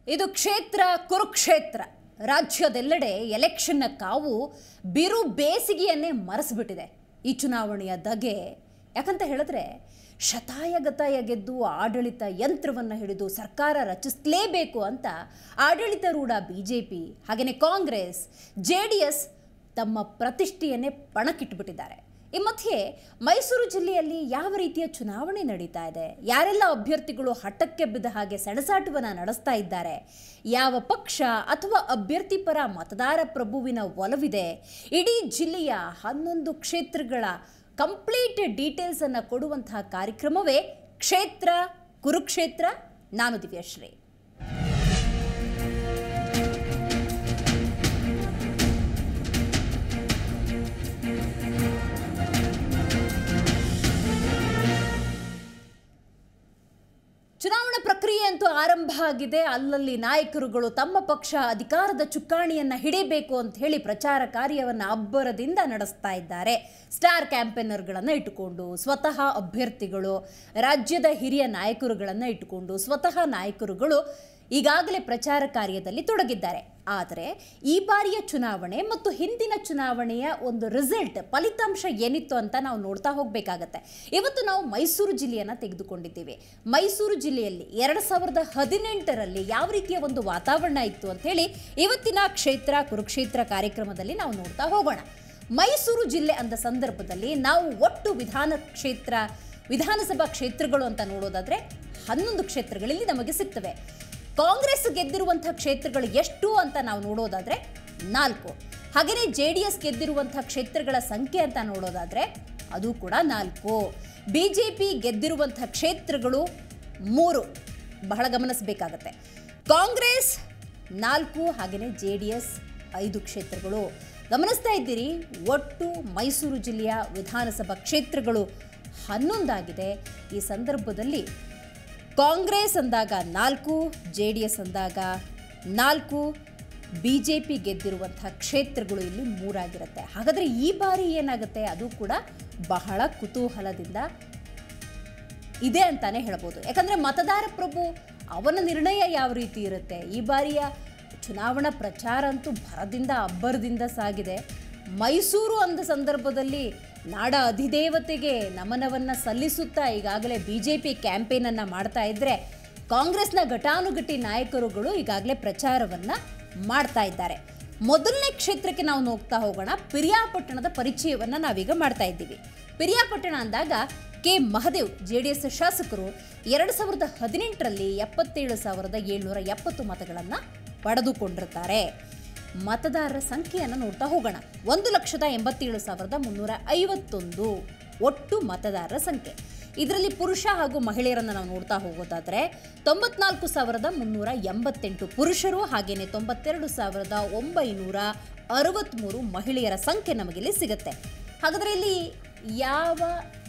ಇದು ಕ್ಷೇತ್ರ ಕುರುಕ್ಷೇತ್ರ ರಾಜ್ಯದೆಲ್ಲೆಡೆ ಎಲೆಕ್ಷನ್ನ ಕಾವು ಬಿರು ಬೇಸಿಗೆಯನ್ನೇ ಮರೆಸಿಬಿಟ್ಟಿದೆ ಈ ಚುನಾವಣೆಯ ಧಗೆ ಯಾಕಂತ ಹೇಳಿದ್ರೆ ಶತಾಯಗತಾಯ ಗೆದ್ದು ಆಡಳಿತ ಯಂತ್ರವನ್ನು ಹಿಡಿದು ಸರ್ಕಾರ ರಚಿಸಲೇಬೇಕು ಅಂತ ಆಡಳಿತಾರೂಢ ಬಿ ಜೆ ಪಿ ಹಾಗೆಯೇ ಕಾಂಗ್ರೆಸ್ ಜೆ ಡಿ ಎಸ್ ತಮ್ಮ ಪ್ರತಿಷ್ಠೆಯನ್ನೇ ಪಣಕ್ಕಿಟ್ಬಿಟ್ಟಿದ್ದಾರೆ ಈ ಮಧ್ಯೆ ಮೈಸೂರು ಜಿಲ್ಲೆಯಲ್ಲಿ ಯಾವ ರೀತಿಯ ಚುನಾವಣೆ ನಡೀತಾ ಇದೆ ಯಾರೆಲ್ಲ ಅಭ್ಯರ್ಥಿಗಳು ಹಠಕ್ಕೆ ಬಿದ್ದ ಹಾಗೆ ಸೆಣಸಾಟವನ್ನು ನಡೆಸ್ತಾ ಇದ್ದಾರೆ ಯಾವ ಪಕ್ಷ ಅಥವಾ ಅಭ್ಯರ್ಥಿ ಪರ ಮತದಾರ ಪ್ರಭುವಿನ ಒಲವಿದೆ ಇಡೀ ಜಿಲ್ಲೆಯ ಹನ್ನೊಂದು ಕ್ಷೇತ್ರಗಳ ಕಂಪ್ಲೀಟ್ ಡೀಟೇಲ್ಸ್ ಅನ್ನು ಕೊಡುವಂತಹ ಕಾರ್ಯಕ್ರಮವೇ ಕ್ಷೇತ್ರ ಕುರುಕ್ಷೇತ್ರ ನಾನು ದಿವ್ಯಶ್ರೀ ಚುನಾವಣಾ ಪ್ರಕ್ರಿಯೆ ಅಂತೂ ಆರಂಭ ಆಗಿದೆ ಅಲ್ಲಲ್ಲಿ ನಾಯಕರುಗಳು ತಮ್ಮ ಪಕ್ಷ ಅಧಿಕಾರದ ಚುಕ್ಕಾಣಿಯನ್ನ ಹಿಡಿಬೇಕು ಅಂತ ಹೇಳಿ ಪ್ರಚಾರ ಕಾರ್ಯವನ್ನ ಅಬ್ಬರದಿಂದ ನಡೆಸ್ತಾ ಇದ್ದಾರೆ ಸ್ಟಾರ್ ಕ್ಯಾಂಪೇನರ್ಗಳನ್ನು ಇಟ್ಟುಕೊಂಡು ಸ್ವತಃ ಅಭ್ಯರ್ಥಿಗಳು ರಾಜ್ಯದ ಹಿರಿಯ ನಾಯಕರುಗಳನ್ನು ಇಟ್ಟುಕೊಂಡು ಸ್ವತಃ ನಾಯಕರುಗಳು ಈಗಾಗಲೇ ಪ್ರಚಾರ ಕಾರ್ಯದಲ್ಲಿ ತೊಡಗಿದ್ದಾರೆ ಆದರೆ ಈ ಬಾರಿಯ ಚುನಾವಣೆ ಮತ್ತು ಹಿಂದಿನ ಚುನಾವಣೆಯ ಒಂದು ರಿಸಲ್ಟ್ ಫಲಿತಾಂಶ ಏನಿತ್ತು ಅಂತ ನಾವು ನೋಡ್ತಾ ಹೋಗಬೇಕಾಗತ್ತೆ ಇವತ್ತು ನಾವು ಮೈಸೂರು ಜಿಲ್ಲೆಯನ್ನು ತೆಗೆದುಕೊಂಡಿದ್ದೀವಿ ಮೈಸೂರು ಜಿಲ್ಲೆಯಲ್ಲಿ ಎರಡು ಸಾವಿರದ ಹದಿನೆಂಟರಲ್ಲಿ ಯಾವ ರೀತಿಯ ಒಂದು ವಾತಾವರಣ ಇತ್ತು ಅಂತ ಹೇಳಿ ಇವತ್ತಿನ ಕ್ಷೇತ್ರ ಕುರುಕ್ಷೇತ್ರ ಕಾರ್ಯಕ್ರಮದಲ್ಲಿ ನಾವು ನೋಡ್ತಾ ಹೋಗೋಣ ಮೈಸೂರು ಜಿಲ್ಲೆ ಅಂದ ಸಂದರ್ಭದಲ್ಲಿ ನಾವು ಒಟ್ಟು ವಿಧಾನ ಕ್ಷೇತ್ರ ವಿಧಾನಸಭಾ ಕ್ಷೇತ್ರಗಳು ಅಂತ ನೋಡೋದಾದ್ರೆ ಹನ್ನೊಂದು ಕ್ಷೇತ್ರಗಳಲ್ಲಿ ನಮಗೆ ಸಿಗ್ತವೆ ಕಾಂಗ್ರೆಸ್ ಗೆದ್ದಿರುವಂತಹ ಕ್ಷೇತ್ರಗಳು ಎಷ್ಟು ಅಂತ ನಾವು ನೋಡೋದಾದ್ರೆ ನಾಲ್ಕು ಹಾಗೆಯೇ ಜೆ ಡಿ ಎಸ್ ಗೆದ್ದಿರುವಂತಹ ಕ್ಷೇತ್ರಗಳ ಸಂಖ್ಯೆ ಅಂತ ನೋಡೋದಾದ್ರೆ ಅದು ಕೂಡ ನಾಲ್ಕು ಬಿ ಜೆ ಪಿ ಗೆದ್ದಿರುವಂತಹ ಕ್ಷೇತ್ರಗಳು ಮೂರು ಬಹಳ ಗಮನಿಸಬೇಕಾಗತ್ತೆ ಕಾಂಗ್ರೆಸ್ ನಾಲ್ಕು ಹಾಗೆಯೇ ಜೆ ಡಿ ಎಸ್ ಐದು ಕ್ಷೇತ್ರಗಳು ಗಮನಿಸ್ತಾ ಇದ್ದೀರಿ ಒಟ್ಟು ಮೈಸೂರು ಜಿಲ್ಲೆಯ ವಿಧಾನಸಭಾ ಕ್ಷೇತ್ರಗಳು ಹನ್ನೊಂದಾಗಿದೆ ಈ ಸಂದರ್ಭದಲ್ಲಿ ಕಾಂಗ್ರೆಸ್ ಅಂದಾಗ ನಾಲ್ಕು ಜೆ ಡಿ ಎಸ್ ಅಂದಾಗ ನಾಲ್ಕು ಬಿ ಜೆ ಪಿ ಗೆದ್ದಿರುವಂತಹ ಕ್ಷೇತ್ರಗಳು ಇಲ್ಲಿ ಮೂರಾಗಿರುತ್ತೆ ಹಾಗಾದರೆ ಈ ಬಾರಿ ಏನಾಗುತ್ತೆ ಅದು ಕೂಡ ಬಹಳ ಕುತೂಹಲದಿಂದ ಇದೆ ಅಂತಾನೆ ಹೇಳ್ಬೋದು ಯಾಕಂದರೆ ಮತದಾರ ಪ್ರಭು ಅವನ ನಿರ್ಣಯ ಯಾವ ರೀತಿ ಇರುತ್ತೆ ಈ ಬಾರಿಯ ಚುನಾವಣಾ ಪ್ರಚಾರ ಅಂತೂ ಭರದಿಂದ ಅಬ್ಬರದಿಂದ ಸಾಗಿದೆ ಮೈಸೂರು ಅಂದ ಸಂದರ್ಭದಲ್ಲಿ ನಾಡ ಅಧಿದೇವತೆಗೆ ನಮನವನ್ನು ಸಲ್ಲಿಸುತ್ತಾ ಈಗಾಗಲೇ ಬಿ ಜೆ ಪಿ ಕ್ಯಾಂಪೇನನ್ನು ಮಾಡ್ತಾ ಇದ್ದರೆ ಕಾಂಗ್ರೆಸ್ನ ಘಟಾನುಘಟಿ ನಾಯಕರುಗಳು ಈಗಾಗಲೇ ಪ್ರಚಾರವನ್ನು ಮಾಡ್ತಾ ಇದ್ದಾರೆ ಮೊದಲನೇ ಕ್ಷೇತ್ರಕ್ಕೆ ನಾವು ನೋಗ್ತಾ ಹೋಗೋಣ ಪಿರಿಯಾಪಟ್ಟಣದ ಪರಿಚಯವನ್ನು ನಾವೀಗ ಮಾಡ್ತಾ ಇದ್ದೀವಿ ಪಿರಿಯಾಪಟ್ಟಣ ಅಂದಾಗ K Mahadev J D S ಶಾಸಕರು ಎರಡು ಸಾವಿರದ ಹದಿನೆಂಟರಲ್ಲಿ ಎಪ್ಪತ್ತೇಳು ಸಾವಿರದ ಏಳ್ನೂರ ಎಪ್ಪತ್ತು ಮತಗಳನ್ನು ಪಡೆದುಕೊಂಡಿರ್ತಾರೆ ಮತದಾರರ ಸಂಖ್ಯೆಯನ್ನು ನೋಡ್ತಾ ಹೋಗೋಣ ಒಂದು ಲಕ್ಷದ ಎಂಬತ್ತೇಳು ಸಾವಿರದ ಮುನ್ನೂರ ಐವತ್ತೊಂದು ಒಟ್ಟು ಮತದಾರರ ಸಂಖ್ಯೆ ಇದರಲ್ಲಿ ಪುರುಷ ಹಾಗೂ ಮಹಿಳೆಯರನ್ನು ನಾವು ನೋಡ್ತಾ ಹೋಗೋದಾದರೆ ತೊಂಬತ್ನಾಲ್ಕು ಸಾವಿರದ ಮುನ್ನೂರ ಎಂಬತ್ತೆಂಟು ಪುರುಷರು ಹಾಗೆಯೇ ತೊಂಬತ್ತೆರಡು ಸಾವಿರದ ಒಂಬೈನೂರ ಅರವತ್ತ್ಮೂರು ಮಹಿಳೆಯರ ಸಂಖ್ಯೆ ನಮಗಿಲ್ಲಿ ಸಿಗುತ್ತೆ ಹಾಗಾದರೆ ಇಲ್ಲಿ ಯಾವ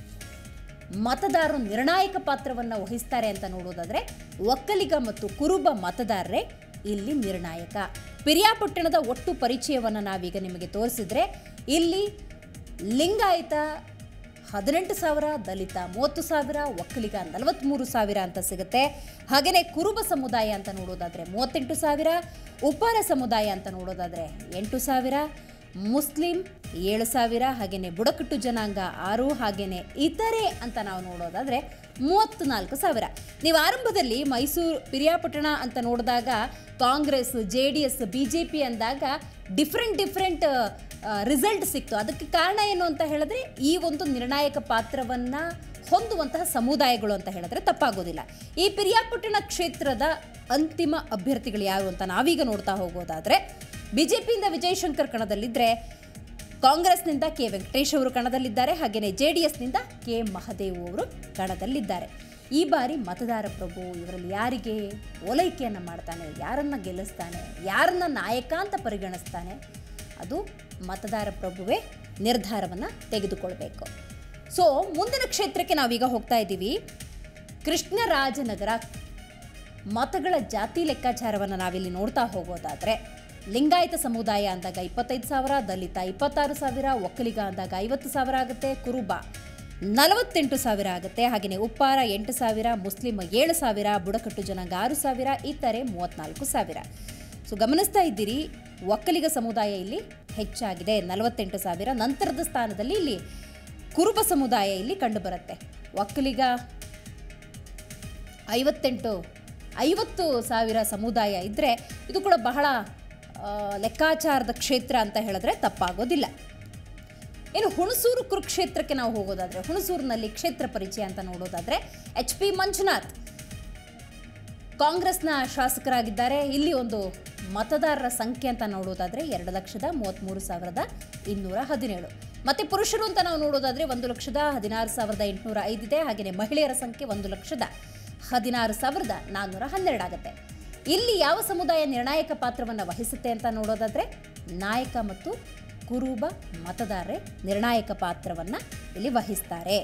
ಮತದಾರರು ನಿರ್ಣಾಯಕ ಪಾತ್ರವನ್ನು ವಹಿಸ್ತಾರೆ ಅಂತ ನೋಡೋದಾದ್ರೆ ಒಕ್ಕಲಿಗ ಮತ್ತು ಕುರುಬ ಮತದಾರರೇ ಇಲ್ಲಿ ನಿರ್ಣಾಯಕ ಪಿರಿಯಾಪಟ್ಟಣದ ಒಟ್ಟು ಪರಿಚಯವನ್ನು ನಾವೀಗ ನಿಮಗೆ ತೋರಿಸಿದ್ರೆ ಇಲ್ಲಿ ಲಿಂಗಾಯತ ಹದಿನೆಂಟು ಸಾವಿರ ದಲಿತ ಮೂವತ್ತು ಸಾವಿರ ಒಕ್ಕಲಿಗ ನಲವತ್ತ್ಮೂರು ಸಾವಿರ ಅಂತ ಸಿಗುತ್ತೆ ಹಾಗೆಯೇ ಕುರುಬ ಸಮುದಾಯ ಅಂತ ನೋಡೋದಾದರೆ ಮೂವತ್ತೆಂಟು ಸಾವಿರ ಉಪ್ಪಾರ ಸಮುದಾಯ ಅಂತ ನೋಡೋದಾದರೆ ಎಂಟು ಸಾವಿರ ಮುಸ್ಲಿಂ ಏಳು ಸಾವಿರ ಹಾಗೆಯೇ ಬುಡಕಟ್ಟು ಜನಾಂಗ ಆರು ಹಾಗೆಯೇ ಇತರೆ ಅಂತ ನಾವು ನೋಡೋದಾದರೆ ಮೂವತ್ತು ನಾಲ್ಕು ಸಾವಿರ ನೀವು ಆರಂಭದಲ್ಲಿ ಮೈಸೂರು ಪಿರಿಯಾಪಟ್ಟಣ ಅಂತ ನೋಡಿದಾಗ Congress J D S B J P ಅಂದಾಗ ಡಿಫ್ರೆಂಟ್ ಡಿಫ್ರೆಂಟ್ ರಿಸಲ್ಟ್ ಸಿಕ್ತು ಅದಕ್ಕೆ ಕಾರಣ ಏನು ಅಂತ ಹೇಳಿದ್ರೆ ಈ ಒಂದು ನಿರ್ಣಾಯಕ ಪಾತ್ರವನ್ನು ಹೊಂದುವಂತಹ ಸಮುದಾಯಗಳು ಅಂತ ಹೇಳಿದ್ರೆ ತಪ್ಪಾಗೋದಿಲ್ಲ ಈ ಪಿರಿಯಾಪಟ್ಟಣ ಕ್ಷೇತ್ರದ ಅಂತಿಮ ಅಭ್ಯರ್ಥಿಗಳು ಯಾರು ಅಂತ ನಾವೀಗ ನೋಡ್ತಾ ಹೋಗೋದಾದರೆ ಬಿಜೆಪಿಯಿಂದ ವಿಜಯಶಂಕರ್ ಕಣದಲ್ಲಿದ್ದರೆ ಕಾಂಗ್ರೆಸ್ನಿಂದ ಕೆ ವೆಂಕಟೇಶ್ ಅವರು ಕಣದಲ್ಲಿದ್ದಾರೆ ಹಾಗೆಯೇ ಜೆ ಡಿ ಎಸ್ನಿಂದ ಕೆ ಮಹದೇವ್ ಅವರು ಕಣದಲ್ಲಿದ್ದಾರೆ ಈ ಬಾರಿ ಮತದಾರ ಪ್ರಭು ಇವರಲ್ಲಿ ಯಾರಿಗೆ ಓಲೈಕೆಯನ್ನು ಮಾಡ್ತಾನೆ ಯಾರನ್ನ ಗೆಲ್ಲಿಸ್ತಾನೆ ಯಾರನ್ನ ನಾಯಕ ಅಂತ ಪರಿಗಣಿಸ್ತಾನೆ ಅದು ಮತದಾರ ಪ್ರಭುವೇ ನಿರ್ಧಾರವನ್ನು ತೆಗೆದುಕೊಳ್ಬೇಕು ಸೊ ಮುಂದಿನ ಕ್ಷೇತ್ರಕ್ಕೆ ನಾವೀಗ ಹೋಗ್ತಾ ಇದ್ದೀವಿ ಕೃಷ್ಣರಾಜನಗರ ಮತಗಳ ಜಾತಿ ಲೆಕ್ಕಾಚಾರವನ್ನು ನಾವಿಲ್ಲಿ ನೋಡ್ತಾ ಹೋಗೋದಾದರೆ ಲಿಂಗಾಯತ ಸಮುದಾಯ ಅಂದಾಗ ಇಪ್ಪತ್ತೈದು ಸಾವಿರ ದಲಿತ ಇಪ್ಪತ್ತಾರು ಸಾವಿರ ಒಕ್ಕಲಿಗ ಅಂದಾಗ ಐವತ್ತು ಸಾವಿರ ಆಗುತ್ತೆ ಕುರುಬ ನಲವತ್ತೆಂಟು ಸಾವಿರ ಆಗುತ್ತೆ ಹಾಗೆಯೇ ಉಪ್ಪಾರ ಎಂಟು ಸಾವಿರ ಮುಸ್ಲಿಂ ಏಳು ಸಾವಿರ ಬುಡಕಟ್ಟು ಜನಾಂಗ ಆರು ಸಾವಿರ ಇತರೆ ಮೂವತ್ತ್ನಾಲ್ಕು ಸಾವಿರ ಸೊ ಗಮನಿಸ್ತಾ ಇದ್ದೀರಿ ಒಕ್ಕಲಿಗ ಸಮುದಾಯ ಇಲ್ಲಿ ಹೆಚ್ಚಾಗಿದೆ ನಲವತ್ತೆಂಟು ಸಾವಿರ ನಂತರದ ಸ್ಥಾನದಲ್ಲಿ ಇಲ್ಲಿ ಕುರುಬ ಸಮುದಾಯ ಇಲ್ಲಿ ಕಂಡುಬರುತ್ತೆ ಒಕ್ಕಲಿಗ ಐವತ್ತೆಂಟು ಐವತ್ತು ಸಾವಿರ ಸಮುದಾಯ ಇದ್ದರೆ ಇದು ಕೂಡ ಬಹಳ ಆ, ಲೆಕ್ಕಾಚಾರದ ಕ್ಷೇತ್ರ ಅಂತ ಹೇಳಿದ್ರೆ ತಪ್ಪಾಗೋದಿಲ್ಲ ಇನ್ನು ಹುಣಸೂರು ಕುರುಕ್ಷೇತ್ರಕ್ಕೆ ನಾವು ಹೋಗೋದಾದ್ರೆ ಹುಣಸೂರಿನಲ್ಲಿ ಕ್ಷೇತ್ರ ಪರಿಚಯ ಅಂತ ನೋಡೋದಾದ್ರೆ ಎಚ್ ಪಿ ಮಂಜುನಾಥ್ ಕಾಂಗ್ರೆಸ್ನ ಶಾಸಕರಾಗಿದ್ದಾರೆ ಇಲ್ಲಿ ಒಂದು ಮತದಾರರ ಸಂಖ್ಯೆ ಅಂತ ನೋಡೋದಾದ್ರೆ ಎರಡು ಲಕ್ಷದ ಮೂವತ್ತ್ಮೂರು ಸಾವಿರದ ಇನ್ನೂರ ಹದಿನೇಳು ಮತ್ತೆ ಪುರುಷರು ಅಂತ ನಾವು ನೋಡೋದಾದ್ರೆ ಒಂದು ಲಕ್ಷದ ಹದಿನಾರು ಸಾವಿರದ ಎಂಟುನೂರ ಐದಿದೆ ಹಾಗೆಯೇ ಮಹಿಳೆಯರ ಸಂಖ್ಯೆ ಒಂದು ಲಕ್ಷದ ಹದಿನಾರು ಸಾವಿರದ ನಾನ್ನೂರ ಹನ್ನೆರಡು ಆಗುತ್ತೆ ಇಲ್ಲಿ ಯಾವ ಸಮುದಾಯ ನಿರ್ಣಾಯಕ ಪಾತ್ರವನ್ನು ವಹಿಸುತ್ತೆ ಅಂತ ನೋಡೋದಾದ್ರೆ ನಾಯಕ ಮತ್ತು ಕುರುಬ ಮತದಾರರೇ ನಿರ್ಣಾಯಕ ಪಾತ್ರವನ್ನು ಇಲ್ಲಿ ವಹಿಸ್ತಾರೆ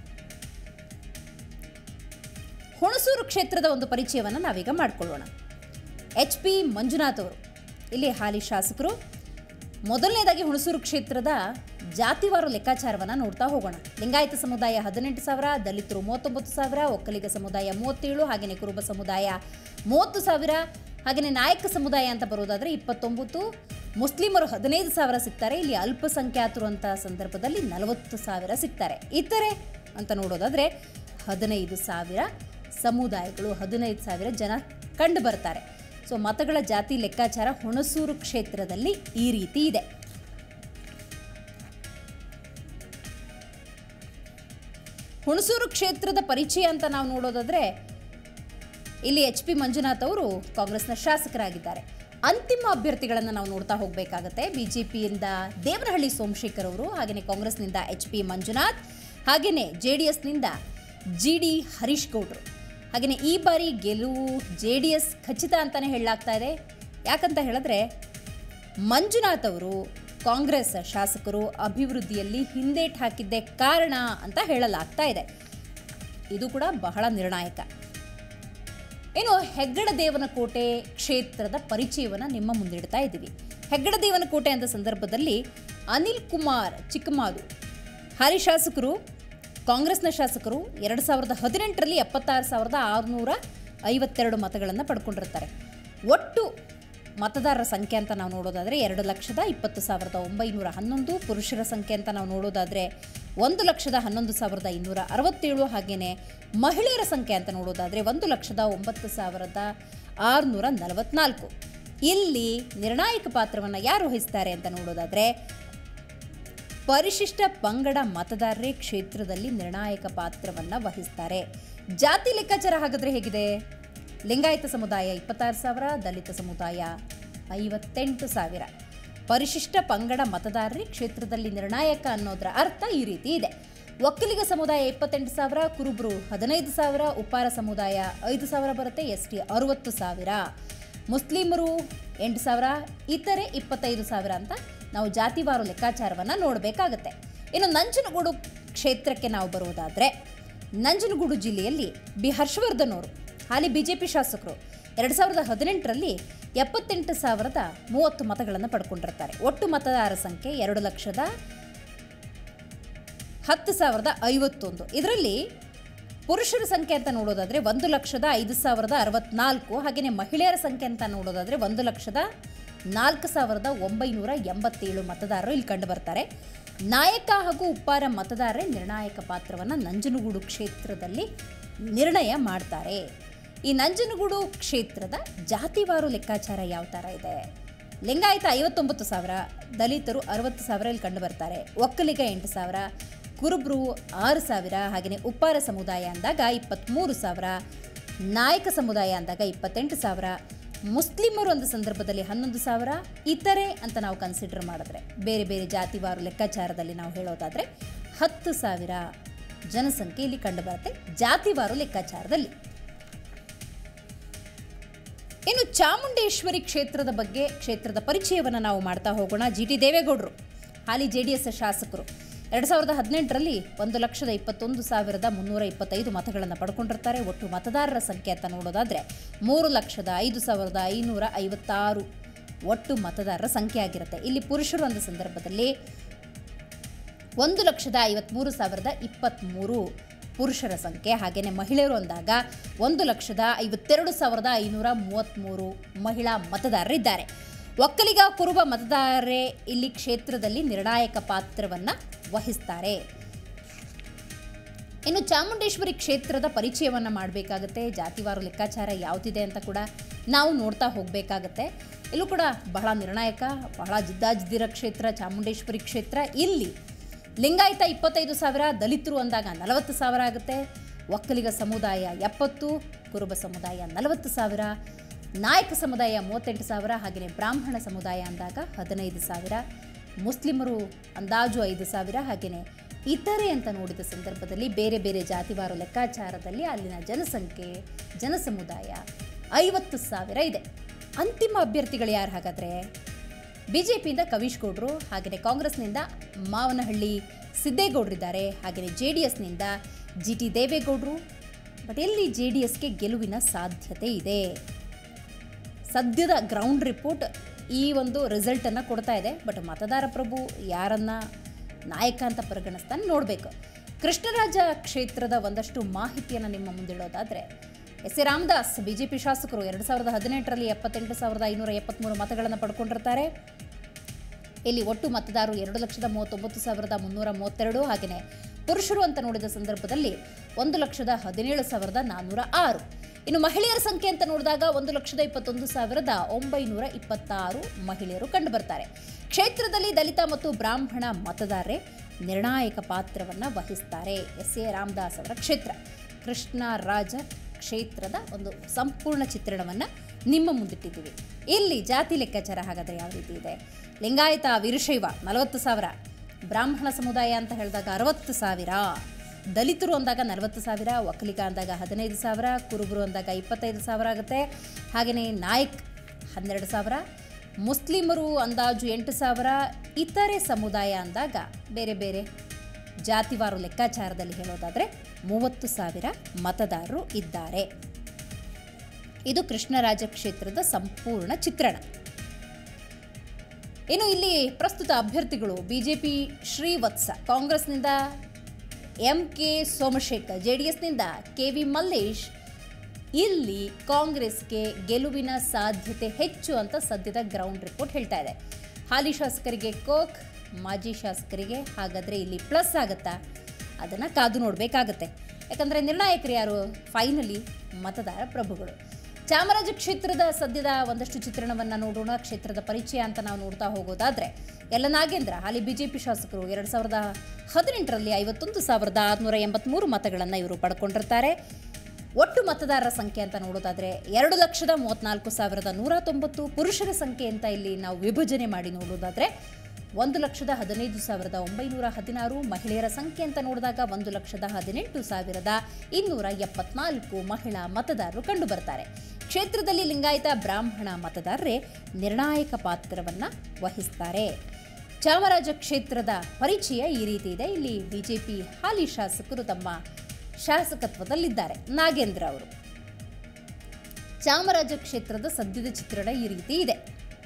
ಹುಣಸೂರು ಕ್ಷೇತ್ರದ ಒಂದು ಪರಿಚಯವನ್ನು ನಾವೀಗ ಮಾಡಿಕೊಳ್ಳೋಣ ಎಚ್ ಪಿ ಮಂಜುನಾಥ್ ಅವರು ಇಲ್ಲಿ ಹಾಲಿ ಶಾಸಕರು ಮೊದಲನೇದಾಗಿ ಹುಣಸೂರು ಕ್ಷೇತ್ರದ ಜಾತಿವಾರು ಲೆಕ್ಕಾಚಾರವನ್ನು ನೋಡ್ತಾ ಹೋಗೋಣ ಲಿಂಗಾಯತ ಸಮುದಾಯ ಹದಿನೆಂಟು ಸಾವಿರ ದಲಿತರು ಮೂವತ್ತೊಂಬತ್ತು ಸಾವಿರ ಒಕ್ಕಲಿಗ ಸಮುದಾಯ ಮೂವತ್ತೇಳು ಹಾಗೆಯೇ ಕುರುಬ ಸಮುದಾಯ ಮೂವತ್ತು ಸಾವಿರ ಹಾಗೆಯೇ ನಾಯಕ ಸಮುದಾಯ ಅಂತ ಬರೋದಾದರೆ ಇಪ್ಪತ್ತೊಂಬತ್ತು ಮುಸ್ಲಿಮರು ಹದಿನೈದು ಸಾವಿರ ಸಿಗ್ತಾರೆ ಇಲ್ಲಿ ಅಲ್ಪಸಂಖ್ಯಾತರು ಅಂತ ಸಂದರ್ಭದಲ್ಲಿ ನಲವತ್ತು ಸಾವಿರ ಸಿಗ್ತಾರೆ ಇತರೆ ಅಂತ ನೋಡೋದಾದರೆ ಹದಿನೈದು ಸಾವಿರ ಸಮುದಾಯಗಳು ಹದಿನೈದು ಸಾವಿರ ಜನ ಕಂಡು ಬರ್ತಾರೆ ಸೊ ಮತಗಳ ಜಾತಿ ಲೆಕ್ಕಾಚಾರ ಹುಣಸೂರು ಕ್ಷೇತ್ರದಲ್ಲಿ ಈ ರೀತಿ ಇದೆ ಹುಣಸೂರು ಕ್ಷೇತ್ರದ ಪರಿಚಯ ಅಂತ ನಾವು ನೋಡೋದಾದ್ರೆ ಇಲ್ಲಿ ಎಚ್ ಪಿ ಮಂಜುನಾಥ್ ಅವರು ಕಾಂಗ್ರೆಸ್ನ ಶಾಸಕರಾಗಿದ್ದಾರೆ ಅಂತಿಮ ಅಭ್ಯರ್ಥಿಗಳನ್ನು ನಾವು ನೋಡ್ತಾ ಹೋಗಬೇಕಾಗತ್ತೆ ಬಿಜೆಪಿಯಿಂದ ದೇವನಹಳ್ಳಿ ಸೋಮಶೇಖರ್ ಅವರು ಹಾಗೆಯೇ ಕಾಂಗ್ರೆಸ್ನಿಂದ ಎಚ್ ಪಿ ಮಂಜುನಾಥ್ ಹಾಗೆಯೇ ಜೆ ಡಿ ಎಸ್ನಿಂದ ಜಿ ಡಿ ಹರೀಶ್ ಗೌಡ್ರು ಹಾಗೆಯೇ ಈ ಬಾರಿ ಗೆಲುವು ಜೆ ಡಿ ಎಸ್ ಖಚಿತ ಅಂತಲೇ ಹೇಳಲಾಗ್ತಾ ಇದೆ ಯಾಕಂತ ಹೇಳಿದ್ರೆ ಮಂಜುನಾಥ್ ಅವರು ಕಾಂಗ್ರೆಸ್ ಶಾಸಕರು ಅಭಿವೃದ್ಧಿಯಲ್ಲಿ ಹಿಂದೇಟ್ ಹಾಕಿದ್ದೇ ಕಾರಣ ಅಂತ ಹೇಳಲಾಗ್ತಾ ಇದೆ ಇದು ಕೂಡ ಬಹಳ ನಿರ್ಣಾಯಕ ಇನ್ನು ಹೆಗ್ಗಡ ದೇವನಕೋಟೆ ಕ್ಷೇತ್ರದ ಪರಿಚಯವನ್ನು ನಿಮ್ಮ ಮುಂದಿಡ್ತಾ ಇದ್ದೀವಿ ಹೆಗ್ಗಡ ದೇವನಕೋಟೆ ಅಂತ ಸಂದರ್ಭದಲ್ಲಿ ಅನಿಲ್ ಕುಮಾರ್ ಚಿಕ್ಕಮಾದು ಹಾಲಿ ಶಾಸಕರು ಕಾಂಗ್ರೆಸ್ನ ಶಾಸಕರು ಎರಡು ಸಾವಿರದ ಹದಿನೆಂಟರಲ್ಲಿ ಎಪ್ಪತ್ತಾರು ಸಾವಿರದ ಆರುನೂರ ಐವತ್ತೆರಡು ಮತಗಳನ್ನು ಪಡ್ಕೊಂಡಿರ್ತಾರೆ ಒಟ್ಟು ಮತದಾರರ ಸಂಖ್ಯೆ ಅಂತ ನಾವು ನೋಡೋದಾದರೆ ಎರಡು ಲಕ್ಷದ ಇಪ್ಪತ್ತು ಸಾವಿರದ ಒಂಬೈನೂರ ಹನ್ನೊಂದು ಪುರುಷರ ಸಂಖ್ಯೆ ಅಂತ ನಾವು ನೋಡೋದಾದರೆ ಒಂದು ಲಕ್ಷದ ಹನ್ನೊಂದು ಸಾವಿರದ ಇನ್ನೂರ ಅರವತ್ತೇಳು ಹಾಗೆಯೇ ಮಹಿಳೆಯರ ಸಂಖ್ಯೆ ಅಂತ ನೋಡೋದಾದರೆ ಒಂದು ಲಕ್ಷದ ಒಂಬತ್ತು ಸಾವಿರದ ಆರುನೂರ ನಲವತ್ನಾಲ್ಕು ಇಲ್ಲಿ ನಿರ್ಣಾಯಕ ಪಾತ್ರವನ್ನು ಯಾರು ವಹಿಸ್ತಾರೆ ಅಂತ ನೋಡೋದಾದರೆ ಪರಿಶಿಷ್ಟ ಪಂಗಡ ಮತದಾರರೇ ಕ್ಷೇತ್ರದಲ್ಲಿ ನಿರ್ಣಾಯಕ ಪಾತ್ರವನ್ನು ವಹಿಸ್ತಾರೆ ಜಾತಿ ಲೆಕ್ಕಾಚಾರ ಹಾಗಾದರೆ ಹೇಗಿದೆ ಲಿಂಗಾಯತ ಸಮುದಾಯ ಇಪ್ಪತ್ತಾರು ಸಾವಿರ ದಲಿತ ಸಮುದಾಯ ಐವತ್ತೆಂಟು ಸಾವಿರ ಪರಿಶಿಷ್ಟ ಪಂಗಡ ಮತದಾರರೇ ಕ್ಷೇತ್ರದಲ್ಲಿ ನಿರ್ಣಾಯಕ ಅನ್ನೋದರ ಅರ್ಥ ಈ ರೀತಿ ಇದೆ ಒಕ್ಕಲಿಗ ಸಮುದಾಯ ಇಪ್ಪತ್ತೆಂಟು ಸಾವಿರ ಕುರುಬರು ಹದಿನೈದು ಸಾವಿರ ಉಪ್ಪಾರ ಸಮುದಾಯ ಐದು ಸಾವಿರ ಬರುತ್ತೆ ಎಸ್ ಟಿ ಅರುವತ್ತು ಸಾವಿರ ಮುಸ್ಲಿಮರು ಎಂಟು ಸಾವಿರ ಇತರೆ ಇಪ್ಪತ್ತೈದು ಸಾವಿರ ಅಂತ ನಾವು ಜಾತಿವಾರು ಲೆಕ್ಕಾಚಾರವನ್ನು ನೋಡಬೇಕಾಗತ್ತೆ ಇನ್ನು ನಂಜನಗೂಡು ಕ್ಷೇತ್ರಕ್ಕೆ ನಾವು ಬರುವುದಾದರೆ ನಂಜನಗೂಡು ಜಿಲ್ಲೆಯಲ್ಲಿ ಬಿ ಹರ್ಷವರ್ಧನ್ ಅವರು ಹಾಲಿ ಬಿ ಜೆ ಪಿ ಶಾಸಕರು ಎರಡು ಸಾವಿರದ ಹದಿನೆಂಟರಲ್ಲಿ ಎಪ್ಪತ್ತೆಂಟು ಸಾವಿರದ ಮೂವತ್ತು ಮತಗಳನ್ನು ಪಡ್ಕೊಂಡಿರ್ತಾರೆ ಒಟ್ಟು ಮತದಾರರ ಸಂಖ್ಯೆ ಎರಡು ಲಕ್ಷದ ಹತ್ತು ಸಾವಿರದ ಐವತ್ತೊಂದು ಇದರಲ್ಲಿ ಪುರುಷರ ಸಂಖ್ಯೆ ಅಂತ ನೋಡೋದಾದರೆ ಒಂದು ಲಕ್ಷದ ಐದು ಸಾವಿರದ ಅರವತ್ನಾಲ್ಕು ಹಾಗೆಯೇ ಮಹಿಳೆಯರ ಸಂಖ್ಯೆ ಅಂತ ನೋಡೋದಾದರೆ ಒಂದು ಲಕ್ಷದ ನಾಲ್ಕು ಸಾವಿರದ ಒಂಬೈನೂರ ಎಂಬತ್ತೇಳು ಮತದಾರರು ಇಲ್ಲಿ ಕಂಡು ಬರ್ತಾರೆ ನಾಯಕ ಹಾಗೂ ಉಪ್ಪಾರ ಮತದಾರರೇ ನಿರ್ಣಾಯಕ ಪಾತ್ರವನ್ನು ನಂಜನಗೂಡು ಕ್ಷೇತ್ರದಲ್ಲಿ ನಿರ್ಣಯ ಮಾಡ್ತಾರೆ ಈ ನಂಜನಗೂಡು ಕ್ಷೇತ್ರದ ಜಾತಿವಾರು ಲೆಕ್ಕಾಚಾರ ಯಾವ ಥರ ಇದೆ ಲಿಂಗಾಯತ ಐವತ್ತೊಂಬತ್ತು ಸಾವಿರ ದಲಿತರು ಅರವತ್ತು ಸಾವಿರ ಇಲ್ಲಿ ಕಂಡು ಬರ್ತಾರೆ ಒಕ್ಕಲಿಗ ಎಂಟು ಸಾವಿರ ಕುರುಬ್ರು ಆರು ಸಾವಿರ ಹಾಗೆಯೇ ಉಪ್ಪಾರ ಸಮುದಾಯ ಅಂದಾಗ ಇಪ್ಪತ್ತ್ಮೂರು ಸಾವಿರ ನಾಯಕ ಸಮುದಾಯ ಅಂದಾಗ ಇಪ್ಪತ್ತೆಂಟು ಸಾವಿರ ಮುಸ್ಲಿಮರು ಒಂದು ಸಂದರ್ಭದಲ್ಲಿ ಹನ್ನೊಂದು ಸಾವಿರ ಇತರೆ ಅಂತ ನಾವು ಕನ್ಸಿಡರ್ ಮಾಡಿದ್ರೆ ಬೇರೆ ಬೇರೆ ಜಾತಿವಾರು ಲೆಕ್ಕಾಚಾರದಲ್ಲಿ ನಾವು ಹೇಳೋದಾದರೆ ಹತ್ತು ಸಾವಿರ ಜನಸಂಖ್ಯೆ ಇಲ್ಲಿ ಕಂಡುಬರುತ್ತೆ ಜಾತಿವಾರು ಲೆಕ್ಕಾಚಾರದಲ್ಲಿ ಇನ್ನು ಚಾಮುಂಡೇಶ್ವರಿ ಕ್ಷೇತ್ರದ ಬಗ್ಗೆ ಕ್ಷೇತ್ರದ ಪರಿಚಯವನ್ನು ನಾವು ಮಾಡ್ತಾ ಹೋಗೋಣ ಜಿ ಟಿ ದೇವೇಗೌಡರು ಹಾಲಿ ಜೆ ಡಿ ಎಸ್ ಶಾಸಕರು ಎರಡು ಸಾವಿರದ ಹದಿನೆಂಟರಲ್ಲಿ ಒಂದು ಲಕ್ಷದ ಇಪ್ಪತ್ತೊಂದು ಸಾವಿರದ ಮುನ್ನೂರ ಇಪ್ಪತ್ತೈದು ಮತಗಳನ್ನು ಪಡ್ಕೊಂಡಿರ್ತಾರೆ ಒಟ್ಟು ಮತದಾರರ ಸಂಖ್ಯೆ ಅಂತ ನೋಡೋದಾದರೆ ಮೂರು ಲಕ್ಷದ ಐದು ಸಾವಿರದ ಐನೂರ ಐವತ್ತಾರು ಒಟ್ಟು ಮತದಾರರ ಸಂಖ್ಯೆ ಆಗಿರುತ್ತೆ ಇಲ್ಲಿ ಪುರುಷರು ಒಂದು ಸಂದರ್ಭದಲ್ಲಿ ಒಂದು ಲಕ್ಷದ ಐವತ್ತ್ಮೂರು ಸಾವಿರದ ಇಪ್ಪತ್ತ್ಮೂರು ಪುರುಷರ ಸಂಖ್ಯೆ ಹಾಗೆಯೇ ಮಹಿಳೆಯರು ಅಂದಾಗ ಒಂದು ಲಕ್ಷದ ಐವತ್ತೆರಡು ಸಾವಿರದ ಐನೂರ ಮೂವತ್ತ್ಮೂರು ಮಹಿಳಾ ಮತದಾರರಿದ್ದಾರೆ ಒಕ್ಕಲಿಗ ಕುರುಬ ಮತದಾರರೇ ಇಲ್ಲಿ ಕ್ಷೇತ್ರದಲ್ಲಿ ನಿರ್ಣಾಯಕ ಪಾತ್ರವನ್ನು ವಹಿಸ್ತಾರೆ ಇನ್ನು ಚಾಮುಂಡೇಶ್ವರಿ ಕ್ಷೇತ್ರದ ಪರಿಚಯವನ್ನು ಮಾಡಬೇಕಾಗುತ್ತೆ ಜಾತಿವಾರು ಲೆಕ್ಕಾಚಾರ ಯಾವುದಿದೆ ಅಂತ ಕೂಡ ನಾವು ನೋಡ್ತಾ ಹೋಗಬೇಕಾಗತ್ತೆ ಇಲ್ಲೂ ಕೂಡ ಬಹಳ ನಿರ್ಣಾಯಕ ಬಹಳ ಜಿದ್ದಾಜಿದ್ದಿರ ಕ್ಷೇತ್ರ ಚಾಮುಂಡೇಶ್ವರಿ ಕ್ಷೇತ್ರ ಇಲ್ಲಿ ಲಿಂಗಾಯತ ಇಪ್ಪತ್ತೈದು ಸಾವಿರ ದಲಿತರು ಅಂದಾಗ ನಲವತ್ತು ಸಾವಿರ ಆಗುತ್ತೆ ಒಕ್ಕಲಿಗ ಸಮುದಾಯ ಎಪ್ಪತ್ತು ಕುರುಬ ಸಮುದಾಯ ನಲವತ್ತು ಸಾವಿರ ನಾಯಕ ಸಮುದಾಯ ಮೂವತ್ತೆಂಟು ಸಾವಿರ ಹಾಗೆಯೇ ಬ್ರಾಹ್ಮಣ ಸಮುದಾಯ ಅಂದಾಗ ಹದಿನೈದು ಸಾವಿರ ಮುಸ್ಲಿಮರು ಅಂದಾಜು ಐದು ಸಾವಿರ ಹಾಗೆಯೇ ಇತರೆ ಅಂತ ನೋಡಿದ ಸಂದರ್ಭದಲ್ಲಿ ಬೇರೆ ಬೇರೆ ಜಾತಿವಾರು ಲೆಕ್ಕಾಚಾರದಲ್ಲಿ ಅಲ್ಲಿನ ಜನಸಂಖ್ಯೆ ಜನಸಮುದಾಯ ಐವತ್ತು ಸಾವಿರ ಇದೆ ಅಂತಿಮ ಅಭ್ಯರ್ಥಿಗಳು ಯಾರು ಹಾಗಾದರೆ ಬಿ ಜೆ ಪಿಯಿಂದ ಕವೀಶ್ ಗೌಡ್ರು ಹಾಗೆಯೇ ಕಾಂಗ್ರೆಸ್ನಿಂದ ಮಾವನಹಳ್ಳಿ ಸಿದ್ದೇಗೌಡರಿದ್ದಾರೆ ಹಾಗೆಯೇ ಜೆ ಡಿ ಎಸ್ನಿಂದ ಜಿ ಟಿ ದೇವೇಗೌಡರು ಬಟ್ ಎಲ್ಲಿ ಜೆ ಡಿ ಎಸ್ಗೆ ಗೆಲುವಿನ ಸಾಧ್ಯತೆ ಇದೆ ಸದ್ಯದ ಗ್ರೌಂಡ್ ರಿಪೋರ್ಟ್ ಈ ಒಂದು ರಿಸಲ್ಟನ್ನು ಕೊಡ್ತಾ ಇದೆ ಬಟ್ ಮತದಾರ ಪ್ರಭು ಯಾರನ್ನ ನಾಯಕ ಅಂತ ಪರಿಗಣಿಸ್ತಾನೆ ನೋಡಬೇಕು ಕೃಷ್ಣರಾಜ ಕ್ಷೇತ್ರದ ಒಂದಷ್ಟು ಮಾಹಿತಿಯನ್ನು ನಿಮ್ಮ ಮುಂದಿಡೋದಾದರೆ ಎಸ್ ಎ ರಾಮದಾಸ್ ಬಿಜೆಪಿ ಶಾಸಕರು ಎರಡು ಸಾವಿರದ ಹದಿನೆಂಟರಲ್ಲಿ ಎಪ್ಪತ್ತೆಂಟು ಸಾವಿರದ ಐನೂರ ಎಪ್ಪತ್ತ್ಮೂರು ಮತಗಳನ್ನು ಪಡ್ಕೊಂಡಿರ್ತಾರೆ ಇಲ್ಲಿ ಒಟ್ಟು ಮತದಾರರು ಎರಡು ಲಕ್ಷದ ಮೂವತ್ತೊಂಬತ್ತು ಸಾವಿರದ ಮುನ್ನೂರ ಮೂವತ್ತೆರಡು ಹಾಗೆಯೇ ಪುರುಷರು ಅಂತ ನೋಡಿದ ಸಂದರ್ಭದಲ್ಲಿ ಒಂದು ಲಕ್ಷದ ಹದಿನೇಳು ಸಾವಿರದ ನಾನ್ನೂರ ಆರು ಇನ್ನು ಮಹಿಳೆಯರ ಸಂಖ್ಯೆ ಅಂತ ನೋಡಿದಾಗ ಒಂದು ಲಕ್ಷದ ಇಪ್ಪತ್ತೊಂದು ಸಾವಿರದ ಒಂಬೈನೂರ ಇಪ್ಪತ್ತಾರು ಮಹಿಳೆಯರು ಕಂಡುಬರ್ತಾರೆ ಕ್ಷೇತ್ರದಲ್ಲಿ ದಲಿತ ಮತ್ತು ಬ್ರಾಹ್ಮಣ ಮತದಾರರೇ ನಿರ್ಣಾಯಕ ಪಾತ್ರವನ್ನು ವಹಿಸ್ತಾರೆ ಎಸ್ ಎ ರಾಮದಾಸ್ ಅವರ ಕ್ಷೇತ್ರ ಕೃಷ್ಣ ರಾಜ ಕ್ಷೇತ್ರದ ಒಂದು ಸಂಪೂರ್ಣ ಚಿತ್ರಣವನ್ನು ನಿಮ್ಮ ಮುಂದಿಟ್ಟಿದ್ದೀವಿ ಇಲ್ಲಿ ಜಾತಿ ಲೆಕ್ಕಾಚಾರ ಹಾಗಾದರೆ ಯಾವ ರೀತಿ ಇದೆ ಲಿಂಗಾಯತ ವೀರಶೈವ ನಲವತ್ತು ಸಾವಿರ ಬ್ರಾಹ್ಮಣ ಸಮುದಾಯ ಅಂತ ಹೇಳಿದಾಗ ಅರವತ್ತು ಸಾವಿರ ದಲಿತರು ಅಂದಾಗ ನಲವತ್ತು ಸಾವಿರ ಒಕ್ಕಲಿಗ ಅಂದಾಗ ಹದಿನೈದು ಸಾವಿರ ಕುರುಬರು ಅಂದಾಗ ಇಪ್ಪತ್ತೈದು ಸಾವಿರ ಆಗುತ್ತೆ ಹಾಗೆಯೇ ನಾಯಕ್ ಹನ್ನೆರಡು ಸಾವಿರ ಮುಸ್ಲಿಮರು ಅಂದಾಜು ಎಂಟು ಸಾವಿರ ಇತರೆ ಸಮುದಾಯ ಅಂದಾಗ ಬೇರೆ ಬೇರೆ ಜಾತಿವಾರು ಲೆಕ್ಕಾಚಾರದಲ್ಲಿ ಹೇಳೋದಾದರೆ ಮೂವತ್ತು ಸಾವಿರ ಮತದಾರರು ಇದ್ದಾರೆ ಇದು ಕೃಷ್ಣರಾಜ ಕ್ಷೇತ್ರದ ಸಂಪೂರ್ಣ ಚಿತ್ರಣ ಇನ್ನು ಇಲ್ಲಿ ಪ್ರಸ್ತುತ ಅಭ್ಯರ್ಥಿಗಳು ಬಿಜೆಪಿ ಶ್ರೀವತ್ಸ ಕಾಂಗ್ರೆಸ್ನಿಂದ M K Somashekar J D ಎಸ್ನಿಂದ ಕೆ ವಿ ಮಲ್ಲೇಶ್ ಇಲ್ಲಿ ಕಾಂಗ್ರೆಸ್ಗೆ ಗೆಲುವಿನ ಸಾಧ್ಯತೆ ಹೆಚ್ಚು ಅಂತ ಸದ್ಯದ ಗ್ರೌಂಡ್ ರಿಪೋರ್ಟ್ ಹೇಳ್ತಾ ಇದೆ ಹಾಲಿ ಶಾಸಕರಿಗೆ ಕೋಕ್ ಮಾಜಿ ಶಾಸಕರಿಗೆ ಹಾಗಾದರೆ ಇಲ್ಲಿ ಪ್ಲಸ್ ಆಗುತ್ತಾ ಅದನ್ನು ಕಾದು ನೋಡಬೇಕಾಗತ್ತೆ ಯಾಕಂದರೆ ನಿರ್ಣಾಯಕರು ಯಾರು ಫೈನಲಿ ಮತದಾರ ಪ್ರಭುಗಳು ಚಾಮರಾಜ ಕ್ಷೇತ್ರದ ಸದ್ಯದ ಒಂದಷ್ಟು ಚಿತ್ರಣವನ್ನು ನೋಡೋಣ ಕ್ಷೇತ್ರದ ಪರಿಚಯ ಅಂತ ನಾವು ನೋಡ್ತಾ ಹೋಗೋದಾದರೆ ಎಲ್ಲ ನಾಗೇಂದ್ರ ಹಾಲಿ ಬಿಜೆಪಿ ಶಾಸಕರು ಎರಡು ಸಾವಿರದ ಹದಿನೆಂಟರಲ್ಲಿ ಐವತ್ತೊಂದು ಸಾವಿರದ ಆರುನೂರ ಎಂಬತ್ತ್ಮೂರು ಮತಗಳನ್ನು ಇವರು ಪಡ್ಕೊಂಡಿರ್ತಾರೆ ಒಟ್ಟು ಮತದಾರರ ಸಂಖ್ಯೆ ಅಂತ ನೋಡೋದಾದರೆ ಎರಡು ಲಕ್ಷದ ಮೂವತ್ತ್ನಾಲ್ಕು ಸಾವಿರದ ನೂರ ತೊಂಬತ್ತು ಪುರುಷರ ಸಂಖ್ಯೆ ಅಂತ ಇಲ್ಲಿ ನಾವು ವಿಭಜನೆ ಮಾಡಿ ನೋಡೋದಾದರೆ ಒಂದು ಲಕ್ಷದ ಹದಿನೈದು ಸಾವಿರದ ಒಂಬೈನೂರ ಹದಿನಾರು ಮಹಿಳೆಯರ ಸಂಖ್ಯೆ ಅಂತ ನೋಡಿದಾಗ ಒಂದು ಲಕ್ಷದ ಹದಿನೆಂಟು ಸಾವಿರದ ಇನ್ನೂರ ಎಪ್ಪತ್ನಾಲ್ಕು ಮಹಿಳಾ ಮತದಾರರು ಕಂಡುಬರ್ತಾರೆ ಕ್ಷೇತ್ರದಲ್ಲಿ ಲಿಂಗಾಯತ ಬ್ರಾಹ್ಮಣ ಮತದಾರರೇ ನಿರ್ಣಾಯಕ ಪಾತ್ರವನ್ನು ವಹಿಸ್ತಾರೆ ಚಾಮರಾಜ ಕ್ಷೇತ್ರದ ಪರಿಚಯ ಈ ರೀತಿ ಇದೆ ಇಲ್ಲಿ ಬಿಜೆಪಿ ಹಾಲಿ ಶಾಸಕರು ತಮ್ಮ ಶಾಸಕತ್ವದಲ್ಲಿದ್ದಾರೆ ನಾಗೇಂದ್ರ ಅವರು ಚಾಮರಾಜ ಕ್ಷೇತ್ರದ ಸದ್ಯದ ಚಿತ್ರಣ ಈ ರೀತಿ ಇದೆ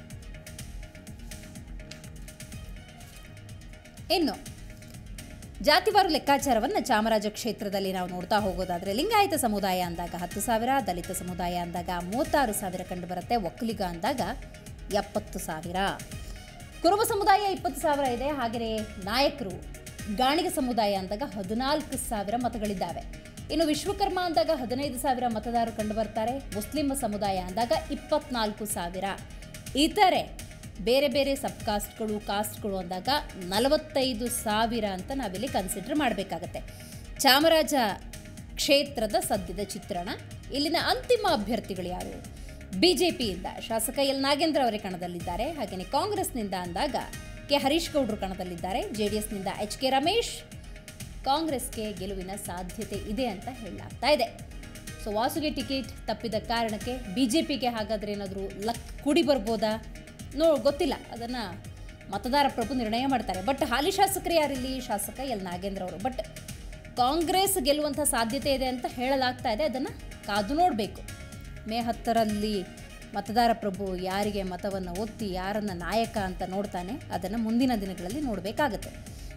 ಇನ್ನು ಜಾತಿವಾರು ಲೆಕ್ಕಾಚಾರವನ್ನು ಚಾಮರಾಜ ಕ್ಷೇತ್ರದಲ್ಲಿ ನಾವು ನೋಡ್ತಾ ಹೋಗೋದಾದರೆ ಲಿಂಗಾಯತ ಸಮುದಾಯ ಅಂದಾಗ ಹತ್ತು ಸಾವಿರ ದಲಿತ ಸಮುದಾಯ ಅಂದಾಗ ಮೂವತ್ತಾರು ಸಾವಿರ ಕಂಡುಬರುತ್ತೆ ಒಕ್ಕಲಿಗ ಅಂದಾಗ ಎಪ್ಪತ್ತು ಸಾವಿರ ಕುರುಬ ಸಮುದಾಯ ಇಪ್ಪತ್ತು ಸಾವಿರ ಇದೆ ಹಾಗೆಯೇ ನಾಯಕರು ಗಾಣಿಗ ಸಮುದಾಯ ಅಂದಾಗ ಹದಿನಾಲ್ಕು ಸಾವಿರ ಮತಗಳಿದ್ದಾವೆ ಇನ್ನು ವಿಶ್ವಕರ್ಮ ಅಂದಾಗ ಹದಿನೈದು ಸಾವಿರ ಮತದಾರರು ಕಂಡುಬರ್ತಾರೆ ಮುಸ್ಲಿಂ ಸಮುದಾಯ ಅಂದಾಗ ಇಪ್ಪತ್ನಾಲ್ಕು ಸಾವಿರ ಇತರೆ ಬೇರೆ ಬೇರೆ ಸಬ್ ಕಾಸ್ಟ್ಗಳು ಕಾಸ್ಟ್ಗಳು ಅಂದಾಗ ನಲವತ್ತೈದು ಸಾವಿರ ಅಂತ ನಾವಿಲ್ಲಿ ಕನ್ಸಿಡರ್ ಮಾಡಬೇಕಾಗತ್ತೆ ಚಾಮರಾಜ ಕ್ಷೇತ್ರದ ಸದ್ಯದ ಚಿತ್ರಣ ಇಲ್ಲಿನ ಅಂತಿಮ ಅಭ್ಯರ್ಥಿಗಳು ಯಾರು ಬಿ ಜೆ ಪಿಯಿಂದ ಶಾಸಕ ಎಲ್ ನಾಗೇಂದ್ರ ಅವರೇ ಕಣದಲ್ಲಿದ್ದಾರೆ ಹಾಗೆಯೇ ಕಾಂಗ್ರೆಸ್ನಿಂದ ಅಂದಾಗ ಕೆ ಹರೀಶ್ ಗೌಡ್ರು ಕಣದಲ್ಲಿದ್ದಾರೆ ಜೆ ಡಿ ಎಸ್ನಿಂದ ಎಚ್ ಕೆ ರಮೇಶ್ ಕಾಂಗ್ರೆಸ್ಗೆ ಗೆಲುವಿನ ಸಾಧ್ಯತೆ ಇದೆ ಅಂತ ಹೇಳಲಾಗ್ತಾ ಇದೆ ಸೊ ವಾಸುಗೆ ಟಿಕೆಟ್ ತಪ್ಪಿದ ಕಾರಣಕ್ಕೆ ಬಿ ಜೆ ಪಿಗೆ ಹಾಗಾದರೆ ಏನಾದರೂ ಲಕ್ ಕೂಡಿ ಬರ್ಬೋದಾ ನೋ ಗೊತ್ತಿಲ್ಲ ಅದನ್ನು ಮತದಾರ ಪ್ರಭು ನಿರ್ಣಯ ಮಾಡ್ತಾರೆ ಬಟ್ ಹಾಲಿ ಶಾಸಕರು ಯಾರಿಲ್ಲಿ ಶಾಸಕ ಎಲ್ ನಾಗೇಂದ್ರ ಅವರು ಬಟ್ ಕಾಂಗ್ರೆಸ್ ಗೆಲ್ಲುವಂಥ ಸಾಧ್ಯತೆ ಇದೆ ಅಂತ ಹೇಳಲಾಗ್ತಾ ಇದೆ ಅದನ್ನು ಕಾದು ನೋಡಬೇಕು ಮೇ ಹತ್ತರಲ್ಲಿ ಮತದಾರ ಪ್ರಭು ಯಾರಿಗೆ ಮತವನ್ನು ಒತ್ತಿ ಯಾರನ್ನು ನಾಯಕ ಅಂತ ನೋಡ್ತಾನೆ ಅದನ್ನು ಮುಂದಿನ ದಿನಗಳಲ್ಲಿ ನೋಡಬೇಕಾಗತ್ತೆ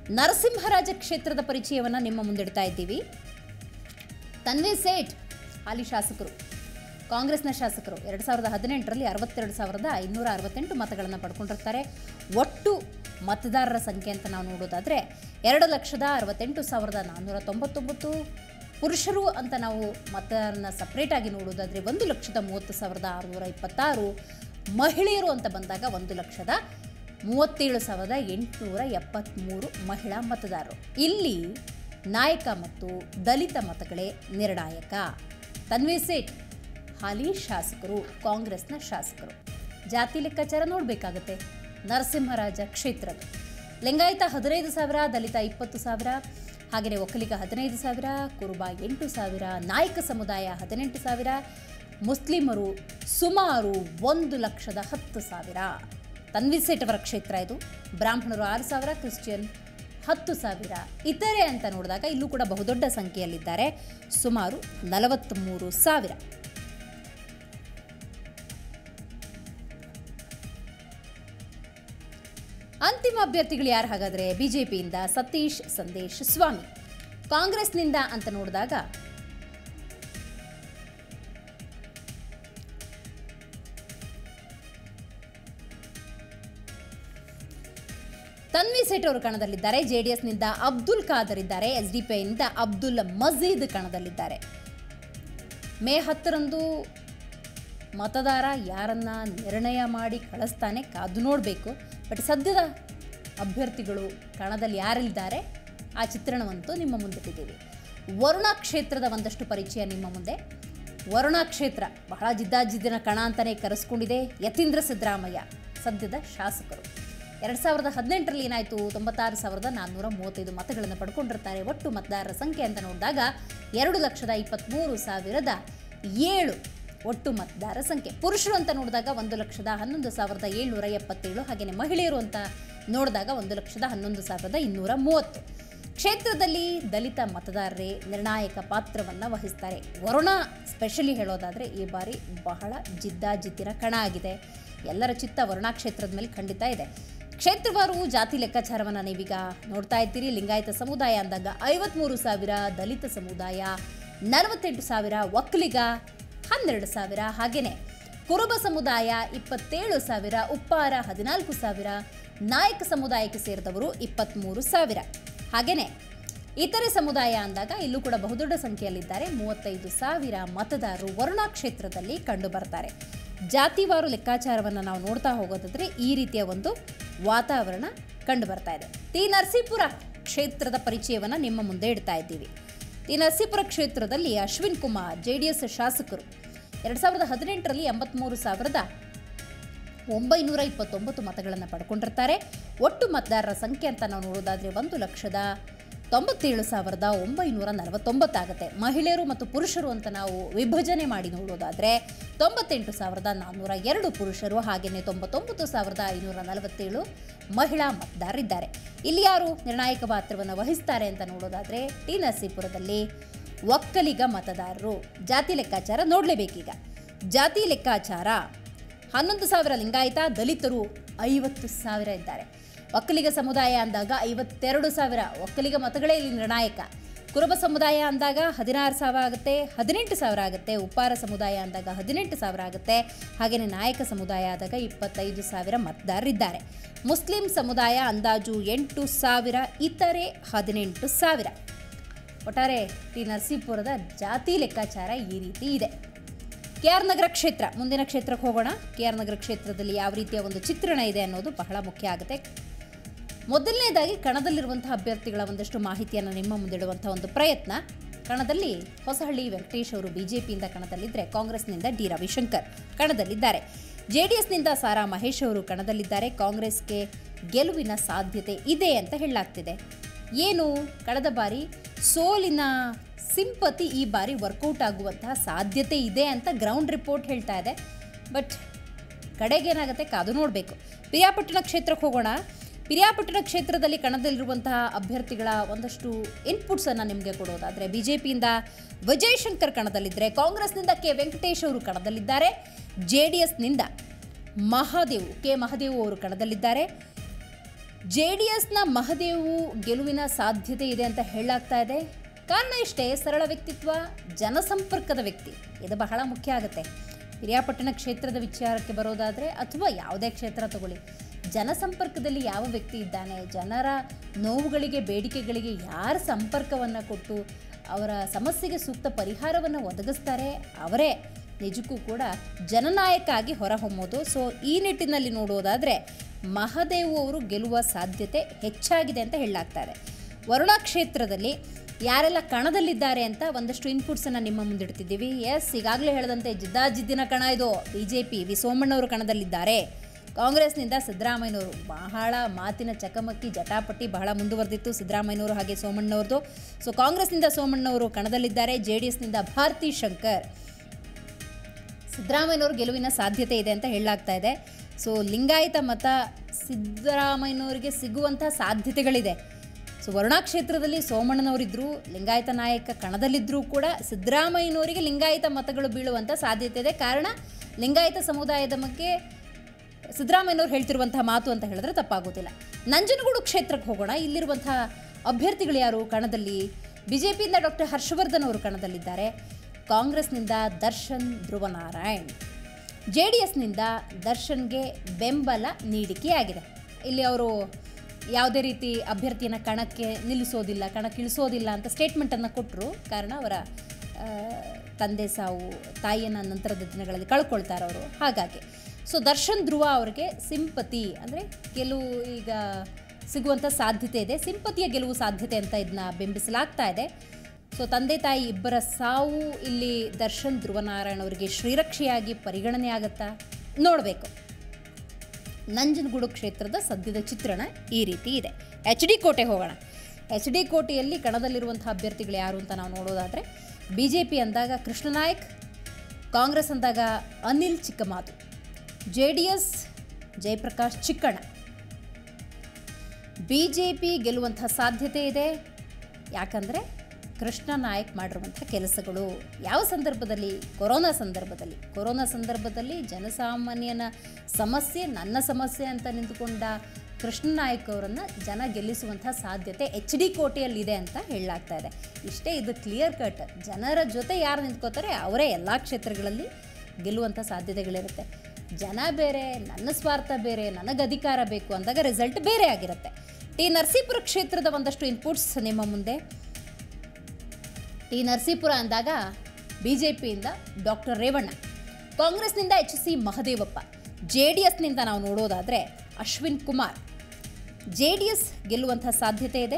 ನರಸಿಂಹರಾಜ ಕ್ಷೇತ್ರದ ಪರಿಚಯವನ್ನು ನಿಮ್ಮ ಮುಂದಿಡ್ತಾ ಇದ್ದೀವಿ ತನ್ವೀರ್ ಸೇಠ್ ಹಾಲಿ ಶಾಸಕರು ಕಾಂಗ್ರೆಸ್ನ ಶಾಸಕರು ಎರಡು ಸಾವಿರದ ಹದಿನೆಂಟರಲ್ಲಿ ಅರವತ್ತೆರಡು ಸಾವಿರದ ಐನೂರ ಅರವತ್ತೆಂಟು ಮತಗಳನ್ನು ಪಡ್ಕೊಂಡಿರ್ತಾರೆ ಒಟ್ಟು ಮತದಾರರ ಸಂಖ್ಯೆ ಅಂತ ನಾವು ನೋಡೋದಾದರೆ ಎರಡು ಲಕ್ಷದ ಅರವತ್ತೆಂಟು ಸಾವಿರದ ನಾನ್ನೂರ ತೊಂಬತ್ತೊಂಬತ್ತು ಪುರುಷರು ಅಂತ ನಾವು ಮತದಾರನ ಸಪ್ರೇಟಾಗಿ ನೋಡೋದಾದರೆ ಒಂದು ಲಕ್ಷದ ಮೂವತ್ತು ಸಾವಿರದ ಆರುನೂರ ಇಪ್ಪತ್ತಾರು ಮಹಿಳೆಯರು ಅಂತ ಬಂದಾಗ ಒಂದು ಲಕ್ಷದ ಮೂವತ್ತೇಳು ಸಾವಿರದ ಎಂಟುನೂರ ಎಪ್ಪತ್ತ್ಮೂರು ಮಹಿಳಾ ಮತದಾರರು ಇಲ್ಲಿ ನಾಯಕ ಮತ್ತು ದಲಿತ ಮತಗಳೇ ನಿರ್ಣಾಯಕ ತನ್ವೀರ್ ಸೇಠ್ ಹಾಲಿ ಶಾಸಕರು ಕಾಂಗ್ರೆಸ್ನ ಶಾಸಕರು ಜಾತಿ ಲೆಕ್ಕಾಚಾರ ನೋಡಬೇಕಾಗತ್ತೆ ನರಸಿಂಹರಾಜ ಕ್ಷೇತ್ರದ ಲಿಂಗಾಯತ ಹದಿನೈದು ಸಾವಿರ ದಲಿತ ಇಪ್ಪತ್ತು ಸಾವಿರ ಹಾಗೆಯೇ ಒಕ್ಕಲಿಗ ಹದಿನೈದು ಸಾವಿರ ಕುರುಬ ಎಂಟು ಸಾವಿರ ನಾಯಕ ಸಮುದಾಯ ಹದಿನೆಂಟು ಸಾವಿರ ಮುಸ್ಲಿಮರು ಸುಮಾರು ಒಂದು ಲಕ್ಷದ ಹತ್ತು ಸಾವಿರ ತನ್ವೀರ್ ಸೇಠ್ ಅವರ ಕ್ಷೇತ್ರ ಇದು ಬ್ರಾಹ್ಮಣರು ಆರು ಸಾವಿರ ಕ್ರಿಶ್ಚಿಯನ್ ಹತ್ತು ಸಾವಿರ ಇತರೆ ಅಂತ ನೋಡಿದಾಗ ಇಲ್ಲೂ ಕೂಡ ಬಹುದೊಡ್ಡ ಸಂಖ್ಯೆಯಲ್ಲಿದ್ದಾರೆ ಸುಮಾರು ನಲವತ್ತ್ಮೂರು ಸಾವಿರ ಅಂತಿಮ ಅಭ್ಯರ್ಥಿಗಳು ಯಾರು ಹಾಗಾದರೆ ಬಿಜೆಪಿಯಿಂದ ಸತೀಶ್ ಸಂದೇಶ್ ಸ್ವಾಮಿ ಕಾಂಗ್ರೆಸ್ನಿಂದ ಅಂತ ನೋಡಿದಾಗ ತನ್ವಿ ಸೇಠ್ ಅವರು ಕಣದಲ್ಲಿದ್ದಾರೆ ಜೆಡಿಎಸ್ನಿಂದ ಅಬ್ದುಲ್ ಖಾದರ್ ಇದ್ದಾರೆ ಎಸ್ ಡಿ ಪಿಯಿಂದ ಅಬ್ದುಲ್ ಮಜೀದ್ ಕಣದಲ್ಲಿದ್ದಾರೆ ಮೇ ಹತ್ತರಂದು ಮತದಾರ ಯಾರನ್ನ ನಿರ್ಣಯ ಮಾಡಿ ಕಳಿಸ್ತಾನೆ ಕಾದು ನೋಡಬೇಕು ಬಟ್ ಸದ್ಯದ ಅಭ್ಯರ್ಥಿಗಳು ಕಣದಲ್ಲಿ ಯಾರಿದ್ದಾರೆ ಆ ಚಿತ್ರಣವಂತೂ ನಿಮ್ಮ ಮುಂದಿಟ್ಟಿದ್ದೀವಿ ವರುಣ ಕ್ಷೇತ್ರದ ಒಂದಷ್ಟು ಪರಿಚಯ ನಿಮ್ಮ ಮುಂದೆ ವರುಣ ಕ್ಷೇತ್ರ ಬಹಳ ಜಿದ್ದಾಜಿದ್ದಿನ ಕಣ ಅಂತಲೇ ಕರೆಸ್ಕೊಂಡಿದೆ ಯತೀಂದ್ರ ಸಿದ್ದರಾಮಯ್ಯ ಸದ್ಯದ ಶಾಸಕರು ಎರಡು ಸಾವಿರದ ಹದಿನೆಂಟರಲ್ಲಿ ಏನಾಯಿತು ತೊಂಬತ್ತಾರು ಸಾವಿರದ ನಾನ್ನೂರ ಮೂವತ್ತೈದು ಮತಗಳನ್ನು ಪಡ್ಕೊಂಡಿರ್ತಾರೆ ಒಟ್ಟು ಮತದಾರರ ಸಂಖ್ಯೆ ಅಂತ ನೋಡಿದಾಗ ಎರಡು ಲಕ್ಷದ ಇಪ್ಪತ್ತ್ಮೂರು ಸಾವಿರದ ಏಳು ಒಟ್ಟು ಮತದಾರ ಸಂಖ್ಯೆ ಪುರುಷರು ಅಂತ ನೋಡಿದಾಗ ಒಂದು ಲಕ್ಷದ ಹನ್ನೊಂದು ಸಾವಿರದ ಏಳ್ನೂರ ಎಪ್ಪತ್ತೇಳು ಹಾಗೆಯೇ ಮಹಿಳೆಯರು ಅಂತ ನೋಡಿದಾಗ ಒಂದು ಲಕ್ಷದ ಹನ್ನೊಂದು ಸಾವಿರದ ಇನ್ನೂರ ಮೂವತ್ತು ಕ್ಷೇತ್ರದಲ್ಲಿ ದಲಿತ ಮತದಾರರೇ ನಿರ್ಣಾಯಕ ಪಾತ್ರವನ್ನು ವಹಿಸ್ತಾರೆ ವರುಣ ಸ್ಪೆಷಲಿ ಹೇಳೋದಾದರೆ ಈ ಬಾರಿ ಬಹಳ ಜಿದ್ದಾಜಿದ್ದಿನ ಕಣ ಆಗಿದೆ ಎಲ್ಲರ ಚಿತ್ತ ವರುಣಾ ಕ್ಷೇತ್ರದ ಮೇಲೆ ಖಂಡಿತ ಇದೆ ಕ್ಷೇತ್ರವಾರು ಜಾತಿ ಲೆಕ್ಕಾಚಾರವನ್ನು ನೀವೀಗ ನೋಡ್ತಾ ಇದ್ದೀರಿ ಲಿಂಗಾಯತ ಸಮುದಾಯ ಅಂದಾಗ ಐವತ್ಮೂರು ಸಾವಿರ ದಲಿತ ಸಮುದಾಯ ನಲವತ್ತೆಂಟು ಸಾವಿರ ಒಕ್ಕಲಿಗ ಹನ್ನೆರಡು ಸಾವಿರ ಹಾಗೆಯೇ ಕುರುಬ ಸಮುದಾಯ ಇಪ್ಪತ್ತೇಳು ಸಾವಿರ ಉಪ್ಪಾರ ಹದಿನಾಲ್ಕು ಸಾವಿರ ನಾಯಕ ಸಮುದಾಯಕ್ಕೆ ಸೇರಿದವರು ಇಪ್ಪತ್ತ್ಮೂರು ಸಾವಿರ ಹಾಗೆಯೇ ಇತರೆ ಸಮುದಾಯ ಅಂದಾಗ ಇಲ್ಲೂ ಕೂಡ ಬಹುದೊಡ್ಡ ಸಂಖ್ಯೆಯಲ್ಲಿದ್ದಾರೆ ಮೂವತ್ತೈದು ಸಾವಿರ ಮತದಾರರು ವರುಣಾ ಕ್ಷೇತ್ರದಲ್ಲಿ ಕಂಡು ಬರ್ತಾರೆ ಜಾತಿವಾರು ಲೆಕ್ಕಾಚಾರವನ್ನು ನಾವು ನೋಡ್ತಾ ಹೋಗೋದಾದ್ರೆ ಈ ರೀತಿಯ ಒಂದು ವಾತಾವರಣ ಕಂಡು ಬರ್ತಾ ಇದೆ ಟಿ ನರಸೀಪುರ ಕ್ಷೇತ್ರದ ಪರಿಚಯವನ್ನು ನಿಮ್ಮ ಮುಂದೆ ಇಡ್ತಾ ಇದ್ದೀವಿ ಟಿ ನರಸೀಪುರ ಕ್ಷೇತ್ರದಲ್ಲಿ Ashwin Kumar J D S ಶಾಸಕರು ಎರಡು ಸಾವಿರದ ಹದಿನೆಂಟರಲ್ಲಿ ಎಂಬತ್ತ್ಮೂರು ಸಾವಿರದ ಒಂಬೈನೂರ ಇಪ್ಪತ್ತೊಂಬತ್ತು ಮತಗಳನ್ನು ಪಡ್ಕೊಂಡಿರ್ತಾರೆ ಒಟ್ಟು ಮತದಾರರ ಸಂಖ್ಯೆ ಅಂತ ನಾವು ನೋಡೋದಾದರೆ ಒಂದು ಲಕ್ಷದ ತೊಂಬತ್ತೇಳು ಸಾವಿರದ ಒಂಬೈನೂರ ನಲವತ್ತೊಂಬತ್ತಾಗುತ್ತೆ ಮಹಿಳೆಯರು ಮತ್ತು ಪುರುಷರು ಅಂತ ನಾವು ವಿಭಜನೆ ಮಾಡಿ ನೋಡೋದಾದರೆ ತೊಂಬತ್ತೆಂಟು ಸಾವಿರದ ನಾನ್ನೂರ ಎರಡು ಪುರುಷರು ಹಾಗೆಯೇ ತೊಂಬತ್ತೊಂಬತ್ತು ಸಾವಿರದ ಐನೂರ ನಲವತ್ತೇಳು ಮಹಿಳಾ ಮತದಾರರಿದ್ದಾರೆ ಇಲ್ಲಿ ಯಾರು ನಿರ್ಣಾಯಕ ಪಾತ್ರವನ್ನು ವಹಿಸ್ತಾರೆ ಅಂತ ನೋಡೋದಾದರೆ ಟಿ ನರಸೀಪುರದಲ್ಲಿ ಒಕ್ಕಲಿಗ ಮತದಾರರು ಜಾತಿ ಲೆಕ್ಕಾಚಾರ ನೋಡಲೇಬೇಕೀಗ ಜಾತಿ ಲೆಕ್ಕಾಚಾರ ಹನ್ನೊಂದು ಸಾವಿರ ಲಿಂಗಾಯತ ದಲಿತರು ಐವತ್ತು ಸಾವಿರ ಇದ್ದಾರೆ ಒಕ್ಕಲಿಗ ಸಮುದಾಯ ಅಂದಾಗ ಐವತ್ತೆರಡು ಸಾವಿರ ಒಕ್ಕಲಿಗ ಮತಗಳೇ ಇಲ್ಲಿ ನಿರ್ಣಾಯಕ ಕುರುಬ ಸಮುದಾಯ ಅಂದಾಗ ಹದಿನಾರು ಸಾವಿರ ಆಗುತ್ತೆ ಹದಿನೆಂಟು ಸಾವಿರ ಆಗುತ್ತೆ ಉಪ್ಪಾರ ಸಮುದಾಯ ಅಂದಾಗ ಹದಿನೆಂಟು ಸಾವಿರ ಆಗುತ್ತೆ ಹಾಗೆಯೇ ನಾಯಕ ಸಮುದಾಯ ಆದಾಗ ಇಪ್ಪತ್ತೈದು ಸಾವಿರ ಮತದಾರರಿದ್ದಾರೆ ಮುಸ್ಲಿಂ ಸಮುದಾಯ ಅಂದಾಜು ಎಂಟು ಸಾವಿರ ಇತರೆ ಹದಿನೆಂಟು ಸಾವಿರ ಒಟ್ಟಾರೆ ಟಿ ನರಸೀಪುರದ ಜಾತಿ ಲೆಕ್ಕಾಚಾರ ಈ ರೀತಿ ಇದೆ ಕೆ ಆರ್ ನಗರ ಕ್ಷೇತ್ರ ಮುಂದಿನ ಕ್ಷೇತ್ರಕ್ಕೆ ಹೋಗೋಣ ಕೆ ಆರ್ ನಗರ ಕ್ಷೇತ್ರದಲ್ಲಿ ಯಾವ ರೀತಿಯ ಒಂದು ಚಿತ್ರಣ ಇದೆ ಅನ್ನೋದು ಬಹಳ ಮುಖ್ಯ ಆಗುತ್ತೆ ಮೊದಲನೇದಾಗಿ ಕಣದಲ್ಲಿರುವಂತಹ ಅಭ್ಯರ್ಥಿಗಳ ಒಂದಷ್ಟು ಮಾಹಿತಿಯನ್ನು ನಿಮ್ಮ ಮುಂದಿಡುವಂತಹ ಒಂದು ಪ್ರಯತ್ನ ಕಣದಲ್ಲಿ ಹೊಸಹಳ್ಳಿ ವೆಂಕಟೇಶ್ ಅವರು ಬಿಜೆಪಿಯಿಂದ ಕಣದಲ್ಲಿದ್ದರೆ ಕಾಂಗ್ರೆಸ್ನಿಂದ ಡಿ ರವಿಶಂಕರ್ ಕಣದಲ್ಲಿದ್ದಾರೆ ಜೆಡಿಎಸ್ನಿಂದ ಸಾರಾ ಮಹೇಶ್ ಅವರು ಕಣದಲ್ಲಿದ್ದಾರೆ ಕಾಂಗ್ರೆಸ್ಗೆ ಗೆಲುವಿನ ಸಾಧ್ಯತೆ ಇದೆ ಅಂತ ಹೇಳಲಾಗ್ತಿದೆ ಏನು ಕಳೆದ ಬಾರಿ ಸೋಲಿನ ಸಿಂಪತಿ ಈ ಬಾರಿ ವರ್ಕೌಟ್ ಆಗುವಂತಹ ಸಾಧ್ಯತೆ ಇದೆ ಅಂತ ಗ್ರೌಂಡ್ ರಿಪೋರ್ಟ್ ಹೇಳ್ತಾ ಇದೆ ಬಟ್ ಕಡೆಗೇನಾಗುತ್ತೆ ಕಾದು ನೋಡಬೇಕು ಪಿರಿಯಾಪಟ್ಟಣ ಕ್ಷೇತ್ರಕ್ಕೆ ಹೋಗೋಣ ಪಿರಿಯಾಪಟ್ಟಣ ಕ್ಷೇತ್ರದಲ್ಲಿ ಕಣದಲ್ಲಿರುವಂತಹ ಅಭ್ಯರ್ಥಿಗಳ ಒಂದಷ್ಟು ಇನ್ಪುಟ್ಸನ್ನು ನಿಮಗೆ ಕೊಡೋದಾದರೆ ಬಿ ಜೆ ಪಿಯಿಂದ ವಿಜಯ್ ಶಂಕರ್ ಕಣದಲ್ಲಿದ್ದರೆ ಕಾಂಗ್ರೆಸ್ನಿಂದ ಕೆ ವೆಂಕಟೇಶ್ ಅವರು ಕಣದಲ್ಲಿದ್ದಾರೆ ಜೆ ಡಿ ಎಸ್ನಿಂದ ಮಹಾದೇವ್ ಕೆ ಮಹಾದೇವ್ ಅವರು ಕಣದಲ್ಲಿದ್ದಾರೆ ಜೆ ಡಿ ಎಸ್ನ ಮಹದೇವು ಗೆಲುವಿನ ಸಾಧ್ಯತೆ ಇದೆ ಅಂತ ಹೇಳಲಾಗ್ತಾ ಇದೆ ಕಾರಣ ಇಷ್ಟೇ ಸರಳ ವ್ಯಕ್ತಿತ್ವ ಜನಸಂಪರ್ಕದ ವ್ಯಕ್ತಿ ಇದು ಬಹಳ ಮುಖ್ಯ ಆಗುತ್ತೆ ಹಿರಿಯಾಪಟ್ಟಣ ಕ್ಷೇತ್ರದ ವಿಚಾರಕ್ಕೆ ಬರೋದಾದರೆ ಅಥವಾ ಯಾವುದೇ ಕ್ಷೇತ್ರ ತಗೊಳ್ಳಿ ಜನಸಂಪರ್ಕದಲ್ಲಿ ಯಾವ ವ್ಯಕ್ತಿ ಇದ್ದಾನೆ ಜನರ ನೋವುಗಳಿಗೆ ಬೇಡಿಕೆಗಳಿಗೆ ಯಾರು ಸಂಪರ್ಕವನ್ನು ಕೊಟ್ಟು ಅವರ ಸಮಸ್ಯೆಗೆ ಸೂಕ್ತ ಪರಿಹಾರವನ್ನು ಒದಗಿಸ್ತಾರೆ ಅವರೇ ನಿಜಕ್ಕೂ ಕೂಡ ಜನನಾಯಕ ಆಗಿ ಹೊರಹೊಮ್ಮೋದು ಸೊ ಈ ನಿಟ್ಟಿನಲ್ಲಿ ನೋಡೋದಾದರೆ ಮಹದೇವು ಅವರು ಗೆಲ್ಲುವ ಸಾಧ್ಯತೆ ಹೆಚ್ಚಾಗಿದೆ ಅಂತ ಹೇಳಲಾಗ್ತಾ ಇದೆ ವರುಣಾ ಕ್ಷೇತ್ರದಲ್ಲಿ ಯಾರೆಲ್ಲ ಕಣದಲ್ಲಿದ್ದಾರೆ ಅಂತ ಒಂದಷ್ಟು ಇನ್ಪುಟ್ಸನ್ನು ನಿಮ್ಮ ಮುಂದಿಡ್ತಿದ್ದೀವಿ ಎಸ್ ಈಗಾಗಲೇ ಹೇಳಿದಂತೆ ಜಿದ್ದಾಜಿದ್ದಿನ ಕಣ ಇದು ಬಿ ಜೆ ಪಿ ವಿ ಸೋಮಣ್ಣವರು ಕಣದಲ್ಲಿದ್ದಾರೆ ಕಾಂಗ್ರೆಸ್ನಿಂದ ಸಿದ್ದರಾಮಯ್ಯನವರು ಬಹಳ ಮಾತಿನ ಚಕಮಕಿ ಜಟಾಪಟಿ ಬಹಳ ಮುಂದುವರೆದಿತ್ತು ಸಿದ್ದರಾಮಯ್ಯನವರು ಹಾಗೆ ಸೋಮಣ್ಣವ್ರದ್ದು ಸೊ ಕಾಂಗ್ರೆಸ್ನಿಂದ ಸೋಮಣ್ಣವರು ಕಣದಲ್ಲಿದ್ದಾರೆ ಜೆ ಡಿ ಎಸ್ನಿಂದ ಭಾರತಿ ಶಂಕರ್ ಸಿದ್ದರಾಮಯ್ಯನವರು ಗೆಲುವಿನ ಸಾಧ್ಯತೆ ಇದೆ ಅಂತ ಹೇಳಲಾಗ್ತಾ ಇದೆ ಸೊ ಲಿಂಗಾಯತ ಮತ ಸಿದ್ದರಾಮಯ್ಯನವರಿಗೆ ಸಿಗುವಂಥ ಸಾಧ್ಯತೆಗಳಿದೆ ಸೊ ವರುಣಾ ಕ್ಷೇತ್ರದಲ್ಲಿ ಸೋಮಣ್ಣನವರಿದ್ದರು ಲಿಂಗಾಯತ ನಾಯಕ ಕಣದಲ್ಲಿದ್ದರೂ ಕೂಡ ಸಿದ್ದರಾಮಯ್ಯನವರಿಗೆ ಲಿಂಗಾಯತ ಮತಗಳು ಬೀಳುವಂಥ ಸಾಧ್ಯತೆ ಇದೆ ಕಾರಣ ಲಿಂಗಾಯತ ಸಮುದಾಯದ ಬಗ್ಗೆ ಸಿದ್ದರಾಮಯ್ಯನವ್ರು ಹೇಳ್ತಿರುವಂತಹ ಮಾತು ಅಂತ ಹೇಳಿದ್ರೆ ತಪ್ಪಾಗೋದಿಲ್ಲ ನಂಜನಗೂಡು ಕ್ಷೇತ್ರಕ್ಕೆ ಹೋಗೋಣ ಇಲ್ಲಿರುವಂತಹ ಅಭ್ಯರ್ಥಿಗಳು ಯಾರು ಕಣದಲ್ಲಿ ಬಿ ಜೆ ಪಿಯಿಂದ ಡಾಕ್ಟರ್ ಹರ್ಷವರ್ಧನ್ ಅವರು ಕಣದಲ್ಲಿದ್ದಾರೆ ಕಾಂಗ್ರೆಸ್ನಿಂದ ದರ್ಶನ್ ಧ್ರುವನಾರಾಯಣ್ ಜೆ ಡಿ ಎಸ್ನಿಂದ ದರ್ಶನ್ಗೆ ಬೆಂಬಲ ನೀಡಿಕೆಯಾಗಿದೆ ಇಲ್ಲಿ ಅವರು ಯಾವುದೇ ರೀತಿ ಅಭ್ಯರ್ಥಿಯನ್ನು ಕಣಕ್ಕೆ ನಿಲ್ಲಿಸೋದಿಲ್ಲ ಕಣಕ್ಕೆ ಇಳಿಸೋದಿಲ್ಲ ಅಂತ ಸ್ಟೇಟ್ಮೆಂಟನ್ನು ಕೊಟ್ಟರು ಕಾರಣ ಅವರ ಆ, ತಂದೆ ಸಾವು ತಾಯಿಯನ್ನು ನಂತರದ ದಿನಗಳಲ್ಲಿ ಕಳ್ಕೊಳ್ತಾರೆ ಅವರು ಹಾಗಾಗಿ ಸೊ ದರ್ಶನ್ ಧ್ರುವ ಅವರಿಗೆ ಸಿಂಪತಿ ಅಂದರೆ ಗೆಲುವು ಈಗ ಸಿಗುವಂಥ ಸಾಧ್ಯತೆ ಇದೆ ಸಿಂಪತಿಯ ಗೆಲುವು ಸಾಧ್ಯತೆ ಅಂತ ಇದನ್ನ ಬಿಂಬಿಸಲಾಗ್ತಾ ಇದೆ ಸೊ ತಂದೆ ತಾಯಿ ಇಬ್ಬರ ಸಾವು ಇಲ್ಲಿ ದರ್ಶನ್ ಧ್ರುವನಾರಾಯಣ್ ಅವರಿಗೆ ಶ್ರೀರಕ್ಷೆಯಾಗಿ ಪರಿಗಣನೆ ಆಗುತ್ತಾ ನೋಡಬೇಕು ನಂಜನಗೂಡು ಕ್ಷೇತ್ರದ ಸದ್ಯದ ಚಿತ್ರಣ ಈ ರೀತಿ ಇದೆ ಎಚ್ ಡಿ ಕೋಟೆ ಹೋಗೋಣ ಎಚ್ ಡಿ ಕೋಟೆಯಲ್ಲಿ ಕಣದಲ್ಲಿರುವಂಥ ಅಭ್ಯರ್ಥಿಗಳು ಯಾರು ಅಂತ ನಾವು ನೋಡೋದಾದರೆ ಬಿ ಜೆ ಪಿ ಅಂದಾಗ ಕೃಷ್ಣನಾಯಕ್ ಕಾಂಗ್ರೆಸ್ ಅಂದಾಗ Anil Chikkamadhu J D S Jayaprakash Chikkanna B J P ಗೆಲ್ಲುವಂಥ ಸಾಧ್ಯತೆ ಇದೆ ಯಾಕಂದರೆ ಕೃಷ್ಣ ನಾಯಕ್ ಮಾಡಿರುವಂಥ ಕೆಲಸಗಳು ಯಾವ ಸಂದರ್ಭದಲ್ಲಿ ಕೊರೋನಾ ಸಂದರ್ಭದಲ್ಲಿ ಕೊರೋನಾ ಸಂದರ್ಭದಲ್ಲಿ ಜನಸಾಮಾನ್ಯನ ಸಮಸ್ಯೆ ನನ್ನ ಸಮಸ್ಯೆ ಅಂತ ನಿಂತುಕೊಂಡ ಕೃಷ್ಣ ನಾಯಕ್ ಅವರನ್ನು ಜನ ಗೆಲ್ಲಿಸುವಂಥ ಸಾಧ್ಯತೆ ಎಚ್ ಡಿ ಕೋಟೆಯಲ್ಲಿದೆ ಅಂತ ಹೇಳಲಾಗ್ತಾ ಇದೆ ಇಷ್ಟೇ ಇದು ಕ್ಲಿಯರ್ ಕಟ್ ಜನರ ಜೊತೆ ಯಾರು ನಿಂತ್ಕೋತಾರೆ ಅವರೇ ಎಲ್ಲ ಕ್ಷೇತ್ರಗಳಲ್ಲಿ ಗೆಲ್ಲುವಂಥ ಸಾಧ್ಯತೆಗಳಿರುತ್ತೆ ಜನ ಬೇರೆ ನನ್ನ ಸ್ವಾರ್ಥ ಬೇರೆ ನನಗೆ ಅಧಿಕಾರ ಬೇಕು ಅಂದಾಗ ರಿಸಲ್ಟ್ ಬೇರೆ ಆಗಿರುತ್ತೆ ಟಿ ನರಸೀಪುರ ಕ್ಷೇತ್ರದ ಒಂದಷ್ಟು ಇನ್ಪುಟ್ಸ್ ನಿಮ್ಮ ಮುಂದೆ ಟಿ ನರಸೀಪುರ ಅಂದಾಗ ಬಿ ಜೆ ಪಿಯಿಂದ ಡಾಕ್ಟರ್ ರೇವಣ್ಣ ಕಾಂಗ್ರೆಸ್ನಿಂದ H C Mahadevappa J D ಎಸ್ನಿಂದ ನಾವು ನೋಡೋದಾದರೆ Ashwin Kumar J D S ಗೆಲ್ಲುವಂಥ ಸಾಧ್ಯತೆ ಇದೆ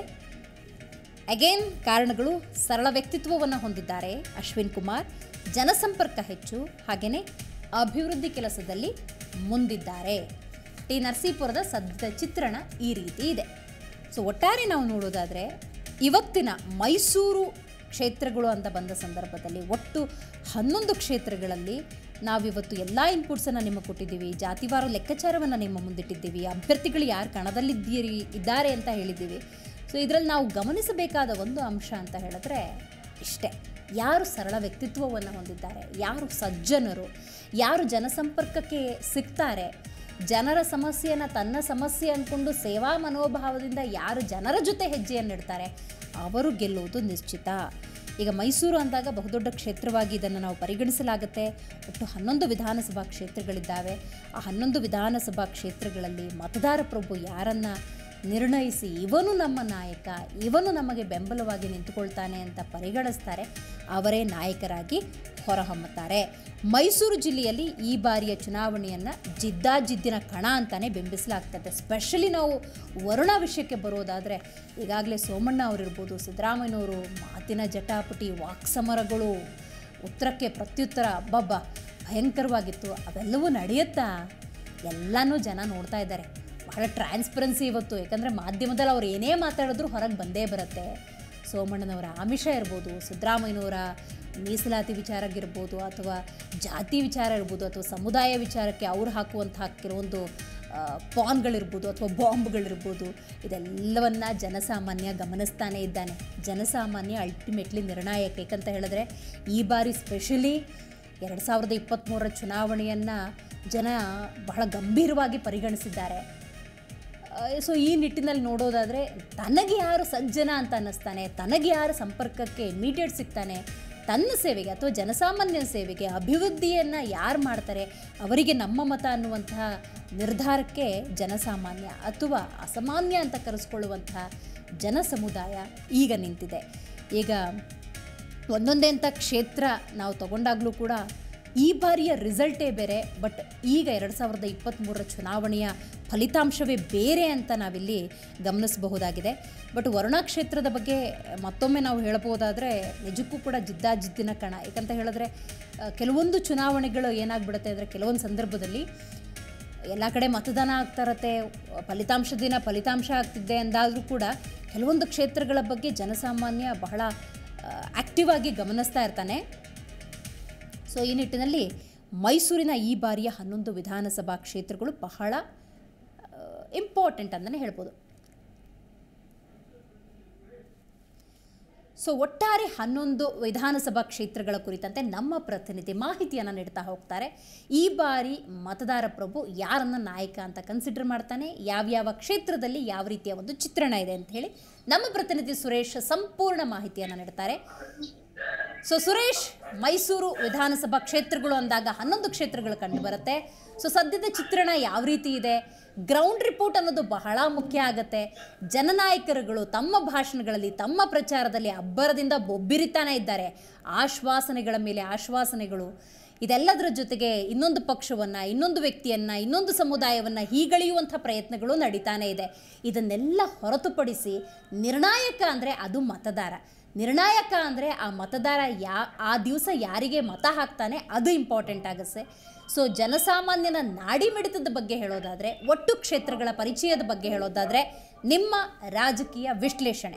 ಅಗೇನ್ ಕಾರಣಗಳು ಸರಳ ವ್ಯಕ್ತಿತ್ವವನ್ನು ಹೊಂದಿದ್ದಾರೆ ಅಶ್ವಿನ್ ಕುಮಾರ್ ಜನಸಂಪರ್ಕ ಹೆಚ್ಚು ಹಾಗೆಯೇ ಅಭಿವೃದ್ಧಿ ಕೆಲಸದಲ್ಲಿ ಮುಂದಿದ್ದಾರೆ ಟಿ ನರಸೀಪುರದ ಸದ್ಯದ ಚಿತ್ರಣ ಈ ರೀತಿ ಇದೆ ಸೊ ಒಟ್ಟಾರೆ ನಾವು ನೋಡೋದಾದರೆ ಇವತ್ತಿನ ಮೈಸೂರು ಕ್ಷೇತ್ರಗಳು ಅಂತ ಬಂದ ಸಂದರ್ಭದಲ್ಲಿ ಒಟ್ಟು ಹನ್ನೊಂದು ಕ್ಷೇತ್ರಗಳಲ್ಲಿ ನಾವಿವತ್ತು ಎಲ್ಲ ಇನ್ಪುಟ್ಸನ್ನು ನಿಮಗೆ ಕೊಟ್ಟಿದ್ದೀವಿ ಜಾತಿವಾರು ಲೆಕ್ಕಾಚಾರವನ್ನು ನಿಮ್ಮ ಮುಂದಿಟ್ಟಿದ್ದೀವಿ ಅಭ್ಯರ್ಥಿಗಳು ಯಾರು ಕಣದಲ್ಲಿದ್ದೀರಿ ಇದ್ದಾರೆ ಅಂತ ಹೇಳಿದ್ದೀವಿ ಸೊ ಇದರಲ್ಲಿ ನಾವು ಗಮನಿಸಬೇಕಾದ ಒಂದು ಅಂಶ ಅಂತ ಹೇಳಿದ್ರೆ ಇಷ್ಟೇ ಯಾರು ಸರಳ ವ್ಯಕ್ತಿತ್ವವನ್ನು ಹೊಂದಿದ್ದಾರೆ ಯಾರು ಸಜ್ಜನರು ಯಾರು ಜನಸಂಪರ್ಕಕ್ಕೆ ಸಿಗ್ತಾರೆ ಜನರ ಸಮಸ್ಯೆಯನ್ನು ತನ್ನ ಸಮಸ್ಯೆ ಅಂದ್ಕೊಂಡು ಸೇವಾ ಮನೋಭಾವದಿಂದ ಯಾರು ಜನರ ಜೊತೆ ಹೆಜ್ಜೆಯನ್ನಿಡ್ತಾರೆ ಅವರು ಗೆಲ್ಲುವುದು ನಿಶ್ಚಿತ ಈಗ ಮೈಸೂರು ಅಂದಾಗ ಬಹುದೊಡ್ಡ ಕ್ಷೇತ್ರವಾಗಿ ಇದನ್ನು ನಾವು ಪರಿಗಣಿಸಲಾಗುತ್ತೆ ಒಟ್ಟು ಹನ್ನೊಂದು ವಿಧಾನಸಭಾ ಕ್ಷೇತ್ರಗಳಿದ್ದಾವೆ ಆ ಹನ್ನೊಂದು ವಿಧಾನಸಭಾ ಕ್ಷೇತ್ರಗಳಲ್ಲಿ ಮತದಾರ ಪ್ರಭು ಯಾರನ್ನು ನಿರ್ಣಯಿಸಿ ಇವನು ನಮ್ಮ ನಾಯಕ ಇವನು ನಮಗೆ ಬೆಂಬಲವಾಗಿ ನಿಂತುಕೊಳ್ತಾನೆ ಅಂತ ಪರಿಗಣಿಸ್ತಾರೆ ಅವರೇ ನಾಯಕರಾಗಿ ಹೊರಹೊಮ್ಮುತ್ತಾರೆ ಮೈಸೂರು ಜಿಲ್ಲೆಯಲ್ಲಿ ಈ ಬಾರಿಯ ಚುನಾವಣೆಯನ್ನು ಜಿದ್ದಾಜಿದ್ದಿನ ಕಣ ಅಂತಾನೆ ಬಿಂಬಿಸಲಾಗ್ತದೆ ಸ್ಪೆಷಲಿ ನಾವು ವರುಣ ವಿಷಯಕ್ಕೆ ಬರೋದಾದರೆ ಈಗಾಗಲೇ ಸೋಮಣ್ಣ ಅವರಿರ್ಬೋದು ಸಿದ್ದರಾಮಯ್ಯನವರು ಮಾತಿನ ಜಟಾಪಟಿ ವಾಕ್ಸಮರಗಳು ಉತ್ತರಕ್ಕೆ ಪ್ರತ್ಯುತ್ತರ ಅಬ್ಬಬ್ಬ ಭಯಂಕರವಾಗಿತ್ತು ಅವೆಲ್ಲವೂ ನಡೆಯುತ್ತಾ ಎಲ್ಲನೂ ಜನ ನೋಡ್ತಾ ಇದ್ದಾರೆ ಬಹಳ ಟ್ರಾನ್ಸ್ಪರೆನ್ಸಿ ಇವತ್ತು ಯಾಕಂದರೆ ಮಾಧ್ಯಮದಲ್ಲಿ ಅವ್ರು ಏನೇ ಮಾತಾಡಿದ್ರು ಹೊರಗೆ ಬಂದೇ ಬರುತ್ತೆ ಸೋಮಣ್ಣನವರ ಆಮಿಷ ಇರ್ಬೋದು ಸಿದ್ದರಾಮಯ್ಯನವರ ಮೀಸಲಾತಿ ವಿಚಾರಕ್ಕಿರ್ಬೋದು ಅಥವಾ ಜಾತಿ ವಿಚಾರ ಇರ್ಬೋದು ಅಥವಾ ಸಮುದಾಯ ವಿಚಾರಕ್ಕೆ ಅವ್ರು ಹಾಕುವಂತಹ ಕೆಲವೊಂದು ಆ, ಪಾನ್ಗಳಿರ್ಬೋದು ಅಥವಾ ಬಾಂಬ್ಗಳಿರ್ಬೋದು ಇದೆಲ್ಲವನ್ನ ಜನಸಾಮಾನ್ಯ ಗಮನಿಸ್ತಾನೇ ಇದ್ದಾನೆ ಜನಸಾಮಾನ್ಯ ಅಲ್ಟಿಮೇಟ್ಲಿ ನಿರ್ಣಾಯಕ ಏಕಂತ ಹೇಳಿದ್ರೆ ಈ ಬಾರಿ ಸ್ಪೆಷಲಿ ಎರಡು ಸಾವಿರದ ಇಪ್ಪತ್ತ್ಮೂರರ ಚುನಾವಣೆಯನ್ನು ಜನ ಬಹಳ ಗಂಭೀರವಾಗಿ ಪರಿಗಣಿಸಿದ್ದಾರೆ ಸೊ ಈ ನಿಟ್ಟಿನಲ್ಲಿ ನೋಡೋದಾದರೆ ತನಗೆ ಯಾರು ಸಜ್ಜನ ಅಂತ ಅನ್ನಿಸ್ತಾನೆ ತನಗೆ ಯಾರು ಸಂಪರ್ಕಕ್ಕೆ ಇಮಿಡಿಯೇಟ್ ಸಿಗ್ತಾನೆ ತನ್ನ ಸೇವೆಗೆ ಅಥವಾ ಜನಸಾಮಾನ್ಯನ ಸೇವೆಗೆ ಅಭಿವೃದ್ಧಿಯನ್ನು ಯಾರು ಮಾಡ್ತಾರೆ ಅವರಿಗೆ ನಮ್ಮ ಮತ ಅನ್ನುವಂತಹ ನಿರ್ಧಾರಕ್ಕೆ ಜನಸಾಮಾನ್ಯ ಅಥವಾ ಅಸಾಮಾನ್ಯ ಅಂತ ಕರೆಸ್ಕೊಳ್ಳುವಂತಹ ಜನ ಸಮುದಾಯ ಈಗ ನಿಂತಿದೆ ಈಗ ಒಂದೊಂದೇ ಅಂತ ಕ್ಷೇತ್ರ ನಾವು ತಗೊಂಡಾಗಲೂ ಕೂಡ ಈ ಬಾರಿಯ ರಿಸಲ್ಟೇ ಬೇರೆ ಬಟ್ ಈಗ ಎರಡು ಸಾವಿರದ ಇಪ್ಪತ್ತ್ಮೂರರ ಚುನಾವಣೆಯ ಫಲಿತಾಂಶವೇ ಬೇರೆ ಅಂತ ನಾವಿಲ್ಲಿ ಗಮನಿಸಬಹುದಾಗಿದೆ ಬಟ್ ವರುಣಾ ಕ್ಷೇತ್ರದ ಬಗ್ಗೆ ಮತ್ತೊಮ್ಮೆ ನಾವು ಹೇಳ್ಬೋದಾದರೆ ನಿಜಕ್ಕೂ ಕೂಡ ಜಿದ್ದಾಜಿದ್ದಿನ ಕಣ ಯಾಕಂತ ಹೇಳಿದ್ರೆ ಆ, ಕೆಲವೊಂದು ಚುನಾವಣೆಗಳು ಏನಾಗ್ಬಿಡುತ್ತೆ ಅಂದರೆ ಕೆಲವೊಂದು ಸಂದರ್ಭದಲ್ಲಿ ಎಲ್ಲ ಕಡೆ ಮತದಾನ ಆಗ್ತಾ ಇರತ್ತೆ ಫಲಿತಾಂಶ ದಿನ ಫಲಿತಾಂಶ ಆಗ್ತಿದ್ದೆ ಅಂದಾದರೂ ಕೂಡ ಕೆಲವೊಂದು ಕ್ಷೇತ್ರಗಳ ಬಗ್ಗೆ ಜನಸಾಮಾನ್ಯ ಬಹಳ ಆ್ಯಕ್ಟಿವ್ ಆಗಿ ಗಮನಿಸ್ತಾ ಇರ್ತಾನೆ ಸೊ ಈ ನಿಟ್ಟಿನಲ್ಲಿ ಮೈಸೂರಿನ ಈ ಬಾರಿಯ ಹನ್ನೊಂದು ವಿಧಾನಸಭಾ ಕ್ಷೇತ್ರಗಳು ಬಹಳ ಇಂಪಾರ್ಟೆಂಟ್ ಅಂತಲೇ ಹೇಳ್ಬೋದು ಸೊ ಒಟ್ಟಾರೆ ಹನ್ನೊಂದು ವಿಧಾನಸಭಾ ಕ್ಷೇತ್ರಗಳ ಕುರಿತಂತೆ ನಮ್ಮ ಪ್ರತಿನಿಧಿ ಮಾಹಿತಿಯನ್ನು ನೀಡ್ತಾ ಹೋಗ್ತಾರೆ ಈ ಬಾರಿ ಮತದಾರ ಪ್ರಭು ಯಾರನ್ನ ನಾಯಕ ಅಂತ ಕನ್ಸಿಡರ್ ಮಾಡ್ತಾನೆ ಯಾವ್ಯಾವ ಕ್ಷೇತ್ರದಲ್ಲಿ ಯಾವ ರೀತಿಯ ಒಂದು ಚಿತ್ರಣ ಇದೆ ಅಂತ ಹೇಳಿ ನಮ್ಮ ಪ್ರತಿನಿಧಿ ಸುರೇಶ್ ಸಂಪೂರ್ಣ ಮಾಹಿತಿಯನ್ನು ನೀಡ್ತಾರೆ ಸೊ ಸುರೇಶ್ ಮೈಸೂರು ವಿಧಾನಸಭಾ ಕ್ಷೇತ್ರಗಳು ಅಂದಾಗ ಹನ್ನೊಂದು ಕ್ಷೇತ್ರಗಳು ಕಂಡು ಬರುತ್ತೆ ಸೊ ಸದ್ಯದ ಚಿತ್ರಣ ಯಾವ ರೀತಿ ಇದೆ ಗ್ರೌಂಡ್ ರಿಪೋರ್ಟ್ ಅನ್ನೋದು ಬಹಳ ಮುಖ್ಯ ಆಗುತ್ತೆ ಜನನಾಯಕರುಗಳು ತಮ್ಮ ಭಾಷಣಗಳಲ್ಲಿ ತಮ್ಮ ಪ್ರಚಾರದಲ್ಲಿ ಅಬ್ಬರದಿಂದ ಬೊಬ್ಬಿರಿತಾನೆ ಇದ್ದಾರೆ ಆಶ್ವಾಸನೆಗಳ ಮೇಲೆ ಆಶ್ವಾಸನೆಗಳು ಇದೆಲ್ಲದರ ಜೊತೆಗೆ ಇನ್ನೊಂದು ಪಕ್ಷವನ್ನು ಇನ್ನೊಂದು ವ್ಯಕ್ತಿಯನ್ನು ಇನ್ನೊಂದು ಸಮುದಾಯವನ್ನು ಹೀಗಳೆಯುವಂಥ ಪ್ರಯತ್ನಗಳು ನಡೀತಾನೆ ಇದೆ ಇದನ್ನೆಲ್ಲ ಹೊರತುಪಡಿಸಿ ನಿರ್ಣಾಯಕ ಅಂದರೆ ಅದು ಮತದಾರ ನಿರ್ಣಾಯಕ ಅಂದರೆ ಆ ಮತದಾರ ಯಾ ಆ ದಿವಸ ಯಾರಿಗೆ ಮತ ಹಾಕ್ತಾನೆ ಅದು ಇಂಪಾರ್ಟೆಂಟ್ ಆಗುತ್ತೆ ಸೊ ಜನಸಾಮಾನ್ಯನ ನಾಡಿ ಮಿಡಿತದ ಬಗ್ಗೆ ಹೇಳೋದಾದರೆ ಒಟ್ಟು ಕ್ಷೇತ್ರಗಳ ಪರಿಚಯದ ಬಗ್ಗೆ ಹೇಳೋದಾದರೆ ನಿಮ್ಮ ರಾಜಕೀಯ ವಿಶ್ಲೇಷಣೆ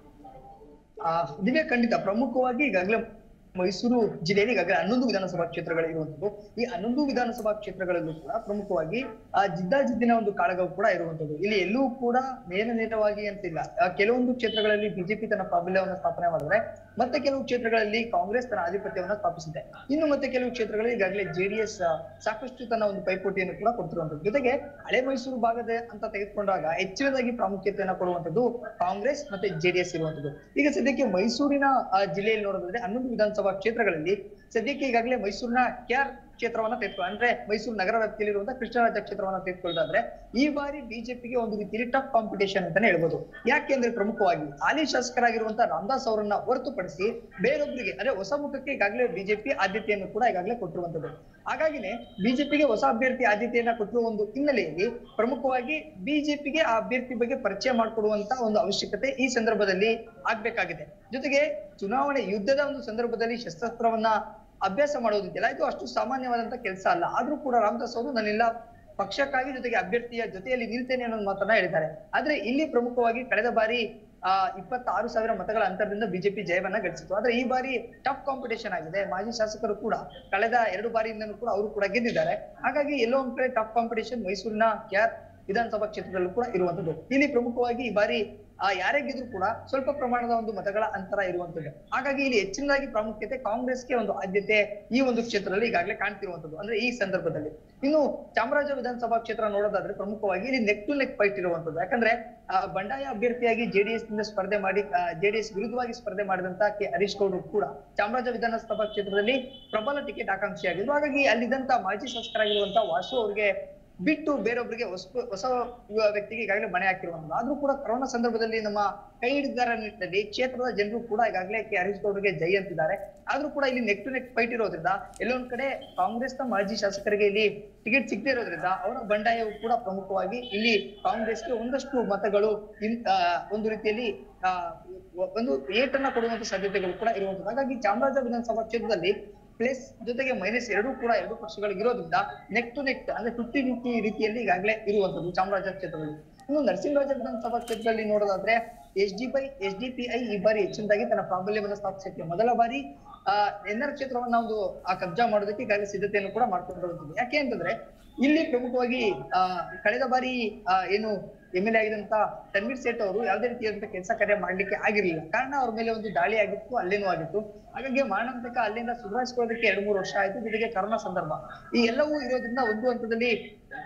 ಆ ದಿವ್ಯ ಖಂಡಿತ ಪ್ರಮುಖವಾಗಿ ಈಗಾಗಲೇ ಮೈಸೂರು ಜಿಲ್ಲೆಯಲ್ಲಿ ಈಗಾಗಲೇ ಹನ್ನೊಂದು ವಿಧಾನಸಭಾ ಕ್ಷೇತ್ರಗಳು ಇರುವಂತದ್ದು ಈ ಹನ್ನೊಂದು ವಿಧಾನಸಭಾ ಕ್ಷೇತ್ರಗಳಲ್ಲೂ ಕೂಡ ಪ್ರಮುಖವಾಗಿ ಆ ಜಿದ್ದಾಜಿದ್ದಿನ ಒಂದು ಕಾಳಗವು ಕೂಡ ಇರುವಂತದ್ದು ಇಲ್ಲಿ ಎಲ್ಲೂ ಕೂಡ ನೇರ ನೇರವಾಗಿ ಅಂತಿಲ್ಲ ಆ, ಕೆಲವೊಂದು ಕ್ಷೇತ್ರಗಳಲ್ಲಿ ಬಿಜೆಪಿ ತನ್ನ ಪ್ರಾಬಲ್ಯವನ್ನು ಸ್ಥಾಪನೆ ಮಾಡಿದ್ರೆ ಮತ್ತೆ ಕೆಲವು ಕ್ಷೇತ್ರಗಳಲ್ಲಿ ಕಾಂಗ್ರೆಸ್ ತನ್ನ ಆಧಿಪತ್ಯವನ್ನು ಸ್ಥಾಪಿಸಿದೆ ಇನ್ನು ಮತ್ತೆ ಕೆಲವು ಕ್ಷೇತ್ರಗಳಲ್ಲಿ ಈಗಾಗಲೇ ಜೆಡಿಎಸ್ ಸಾಕಷ್ಟು ತನ್ನ ಒಂದು ಪೈಪೋಟಿಯನ್ನು ಕೂಡ ಕೊಡ್ತಿರುವಂತದ್ದು ಜೊತೆಗೆ ಹಳೆ ಮೈಸೂರು ಭಾಗದ ಅಂತ ತೆಗೆದುಕೊಂಡಾಗ ಹೆಚ್ಚಿನದಾಗಿ ಪ್ರಾಮುಖ್ಯತೆಯನ್ನು ಕೊಡುವಂತದ್ದು ಕಾಂಗ್ರೆಸ್ ಮತ್ತೆ ಜೆಡಿಎಸ್ ಇರುವಂತದ್ದು ಈಗ ಸದ್ಯಕ್ಕೆ ಮೈಸೂರಿನ ಆ, ಜಿಲ್ಲೆಯಲ್ಲಿ ನೋಡೋದಾದ್ರೆ ಹನ್ನೊಂದು ವಿಧಾನಸಭಾ ಕ್ಷೇತ್ರಗಳಲ್ಲಿ ಸದ್ಯಕ್ಕೆ ಈಗಾಗಲೇ ಮೈಸೂರಿನ ಕೆಆರ್ ಕ್ಷೇತ್ರವನ್ನ ತೆಗೆದುಕೊ ಅಂದ್ರೆ ಮೈಸೂರು ನಗರ ವ್ಯಾಪ್ತಿಯಲ್ಲಿರುವಂತಹ ಕೃಷ್ಣರಾಜ ಕ್ಷೇತ್ರವನ್ನ ತೆಗೆದುಕೊಳ್ಳೋದಾದ್ರೆ ಈ ಬಾರಿ ಬಿಜೆಪಿಗೆ ಒಂದು ರೀತಿಯಲ್ಲಿ ಟಫ್ ಕಾಂಪಿಟೇಷನ್ ಅಂತಾನೆ ಹೇಳ್ಬೋದು ಯಾಕೆಂದ್ರೆ ಪ್ರಮುಖವಾಗಿ ಹಾಲಿ ಶಾಸಕರಾಗಿರುವಂತಹ ರಾಮದಾಸ್ ಅವರನ್ನ ಹೊರತುಪಡಿಸಿ ಬೇರೊಬ್ಬರಿಗೆ ಅಂದ್ರೆ ಹೊಸ ಮುಖಕ್ಕೆ ಈಗಾಗಲೇ ಬಿಜೆಪಿ ಆದ್ಯತೆಯನ್ನು ಕೂಡ ಈಗಾಗಲೇ ಕೊಟ್ಟಿರುವಂತದ್ದು ಹಾಗಾಗಿನೇ ಬಿಜೆಪಿಗೆ ಹೊಸ ಅಭ್ಯರ್ಥಿ ಆದ್ಯತೆಯನ್ನ ಕೊಟ್ಟಿರುವ ಒಂದು ಹಿನ್ನೆಲೆಯಲ್ಲಿ ಪ್ರಮುಖವಾಗಿ ಬಿಜೆಪಿಗೆ ಆ ಅಭ್ಯರ್ಥಿ ಬಗ್ಗೆ ಪರಿಚಯ ಮಾಡಿಕೊಡುವಂತ ಒಂದು ಅವಶ್ಯಕತೆ ಈ ಸಂದರ್ಭದಲ್ಲಿ ಆಗ್ಬೇಕಾಗಿದೆ ಜೊತೆಗೆ ಚುನಾವಣೆ ಯುದ್ಧದ ಒಂದು ಸಂದರ್ಭದಲ್ಲಿ ಶಸ್ತ್ರಾಸ್ತ್ರವನ್ನ ಅಭ್ಯಾಸ ಮಾಡೋದಿದೆಯಲ್ಲ ಇದು ಅಷ್ಟು ಸಾಮಾನ್ಯವಾದಂತ ಕೆಲಸ ಅಲ್ಲ ಆದ್ರೂ ಕೂಡ ರಾಮದಾಸ್ ಅವರು ನಾನೆಲ್ಲ ಪಕ್ಷಕ್ಕಾಗಿ ಜೊತೆಗೆ ಅಭ್ಯರ್ಥಿಯ ಜೊತೆಯಲ್ಲಿ ನಿಲ್ತೇನೆ ಅನ್ನೋ ಮಾತನ್ನ ಹೇಳಿದ್ದಾರೆ ಆದ್ರೆ ಇಲ್ಲಿ ಪ್ರಮುಖವಾಗಿ ಕಳೆದ ಬಾರಿ ಆ ಇಪ್ಪತ್ತಾರು ಸಾವಿರ ಮತಗಳ ಅಂತರದಿಂದ ಬಿಜೆಪಿ ಜಯವನ್ನ ಗಳಿಸಿತು ಆದ್ರೆ ಈ ಬಾರಿ ಟಫ್ ಕಾಂಪಿಟೇಷನ್ ಆಗಿದೆ ಮಾಜಿ ಶಾಸಕರು ಕೂಡ ಕಳೆದ ಎರಡು ಬಾರಿಯಿಂದನೂ ಕೂಡ ಅವರು ಕೂಡ ಗೆದ್ದಿದ್ದಾರೆ ಹಾಗಾಗಿ ಎಲ್ಲೋ ಒಂದ್ ಕಡೆ ಟಫ್ ಕಾಂಪಿಟೇಷನ್ ಮೈಸೂರಿನ ಕ್ಯಾರ್ ವಿಧಾನಸಭಾ ಕ್ಷೇತ್ರದಲ್ಲೂ ಕೂಡ ಇರುವಂತದ್ದು ಇಲ್ಲಿ ಪ್ರಮುಖವಾಗಿ ಈ ಬಾರಿ ಆ ಯಾರೇ ಗೆದ್ರು ಕೂಡ ಸ್ವಲ್ಪ ಪ್ರಮಾಣದ ಒಂದು ಮತಗಳ ಅಂತರ ಇರುವಂತದ್ದು ಹಾಗಾಗಿ ಇಲ್ಲಿ ಹೆಚ್ಚಿನದಾಗಿ ಪ್ರಾಮುಖ್ಯತೆ ಕಾಂಗ್ರೆಸ್ಗೆ ಒಂದು ಆದ್ಯತೆ ಈ ಒಂದು ಕ್ಷೇತ್ರದಲ್ಲಿ ಈಗಾಗಲೇ ಕಾಣ್ತಿರುವಂತದ್ದು ಅಂದ್ರೆ ಈ ಸಂದರ್ಭದಲ್ಲಿ ಇನ್ನು ಚಾಮರಾಜ ವಿಧಾನಸಭಾ ಕ್ಷೇತ್ರ ನೋಡೋದಾದ್ರೆ ಪ್ರಮುಖವಾಗಿ ಇಲ್ಲಿ ನೆಕ್ ಟು ನೆಕ್ ಫೈಟ್ ಇರುವಂತದ್ದು ಯಾಕಂದ್ರೆ ಆ, ಬಂಡಾಯ ಅಭ್ಯರ್ಥಿಯಾಗಿ ಜೆಡಿಎಸ್ ನಿಂದ ಸ್ಪರ್ಧೆ ಮಾಡಿ ಜೆಡಿಎಸ್ ವಿರುದ್ಧವಾಗಿ ಸ್ಪರ್ಧೆ ಮಾಡಿದಂತ ಕೆ ಹರೀಶ್ ಗೌಡ್ರು ಕೂಡ ಚಾಮರಾಜ ವಿಧಾನಸಭಾ ಕ್ಷೇತ್ರದಲ್ಲಿ ಪ್ರಬಲ ಟಿಕೆಟ್ ಆಕಾಂಕ್ಷಿಯಾಗಿದ್ರು ಹಾಗಾಗಿ ಅಲ್ಲಿದ್ದಂತ ಮಾಜಿ ಶಾಸಕರಾಗಿರುವಂತ ವಾಸು ಅವರಿಗೆ ಬಿಟ್ಟು ಬೇರೊಬ್ಬರಿಗೆ ಹೊಸ ಹೊಸ ಯುವ ವ್ಯಕ್ತಿಗೆ ಈಗಾಗಲೇ ಮನೆ ಹಾಕಿರುವಂತ ಆದ್ರೂ ಕೂಡ ಕೊರೋನಾ ಸಂದರ್ಭದಲ್ಲಿ ನಮ್ಮ ಕೈ ಹಿಡಿದಾರ ನಿಟ್ಟಿನಲ್ಲಿ ಕ್ಷೇತ್ರದ ಜನರು ಕೂಡ ಈಗಾಗಲೇ ಕೆ ಹರೀಶ್ ಗೌಡ್ರಿಗೆ ಜೈ ಅಂತಿದ್ದಾರೆ ಆದ್ರೂ ಕೂಡ ಇಲ್ಲಿ ನೆಕ್ ಟು ನೆಕ್ ಫೈಟ್ ಇರೋದ್ರಿಂದ ಎಲ್ಲೊಂದ್ ಕಡೆ ಕಾಂಗ್ರೆಸ್ನ ಮಾಜಿ ಶಾಸಕರಿಗೆ ಇಲ್ಲಿ ಟಿಕೆಟ್ ಸಿಗದೇ ಇರೋದ್ರಿಂದ ಅವರ ಬಂಡಾಯವು ಕೂಡ ಪ್ರಮುಖವಾಗಿ ಇಲ್ಲಿ ಕಾಂಗ್ರೆಸ್ಗೆ ಒಂದಷ್ಟು ಮತಗಳು ಇನ್ ಆ, ಒಂದು ರೀತಿಯಲ್ಲಿ ಆ ಒಂದು ಏಟನ್ನ ಕೊಡುವಂತ ಸಾಧ್ಯತೆಗಳು ಕೂಡ ಇರುವಂತದ್ದು ಹಾಗಾಗಿ ಚಾಮರಾಜ ವಿಧಾನಸಭಾ ಕ್ಷೇತ್ರದಲ್ಲಿ ಪ್ಲಸ್ ಜೊತೆಗೆ ಮೈನಸ್ ಎರಡೂ ಕೂಡ ಎರಡು ಪಕ್ಷಗಳಿಗೆ ಇರೋದ್ರಿಂದ ನೆಕ್ ಟು ನೆಕ್ ಅಂದ್ರೆ ಫಿಫ್ಟಿ ಫಿಫ್ಟಿ ರೀತಿಯಲ್ಲಿ ಈಗಾಗಲೇ ಇರುವಂತದ್ದು ಚಾಮರಾಜ ಕ್ಷೇತ್ರದಲ್ಲಿ ಇನ್ನು ನರಸಿಂಹರಾಜ ವಿಧಾನಸಭಾ ಕ್ಷೇತ್ರದಲ್ಲಿ ನೋಡೋದಾದ್ರೆ ಎಸ್ ಡಿ ಪೈ ಎಸ್ ಡಿ ಪಿ ಐ ಈ ಬಾರಿ ಹೆಚ್ಚಿನದಾಗಿ ತನ್ನ ಪ್ರಾಬಲ್ಯವನ್ನು ಸ್ಥಾಪಿಸಕ್ಕೆ ಮೊದಲ ಬಾರಿ ಆ ಎನ್ ಆರ್ ಕ್ಷೇತ್ರವನ್ನ ಒಂದು ಆ ಕಬ್ಜಾ ಮಾಡೋದಕ್ಕೆ ಈಗಾಗಲೇ ಸಿದ್ಧತೆಯನ್ನು ಕೂಡ ಮಾಡ್ಕೊಂಡಿರುವಂತದ್ದು ಯಾಕೆ ಅಂತಂದ್ರೆ ಇಲ್ಲಿ ಪ್ರಮುಖವಾಗಿ ಆ ಕಳೆದ ಬಾರಿ ಆ ಏನು ಎಂ ಎಲ್ ಎ ಆಗಿದಂತ ತನ್ವೀರ್ ಸೇಠ್ ಅವರು ಯಾವುದೇ ರೀತಿಯಾದಂತ ಕೆಲಸ ಕಾರ್ಯ ಮಾಡ್ಲಿಕ್ಕೆ ಆಗಿರ್ಲಿಲ್ಲ ಕಾರಣ ಅವ್ರ ಮೇಲೆ ಒಂದು ದಾಳಿ ಆಗಿತ್ತು ಅಲ್ಲೇನೂ ಆಗಿತ್ತು ಹಾಗಾಗಿ ಮಾರಣಾಂತಿಕ ಅಲ್ಲಿಂದ ಸುಧಾರಿಸ್ಕೊಳ್ಳೋದಕ್ಕೆ ಎರಡು ಮೂರು ವರ್ಷ ಆಯ್ತು ಜೊತೆಗೆ ಕರೋನಾ ಸಂದರ್ಭ ಈ ಎಲ್ಲವೂ ಇರೋದ್ರಿಂದ ಒಂದು ಹಂತದಲ್ಲಿ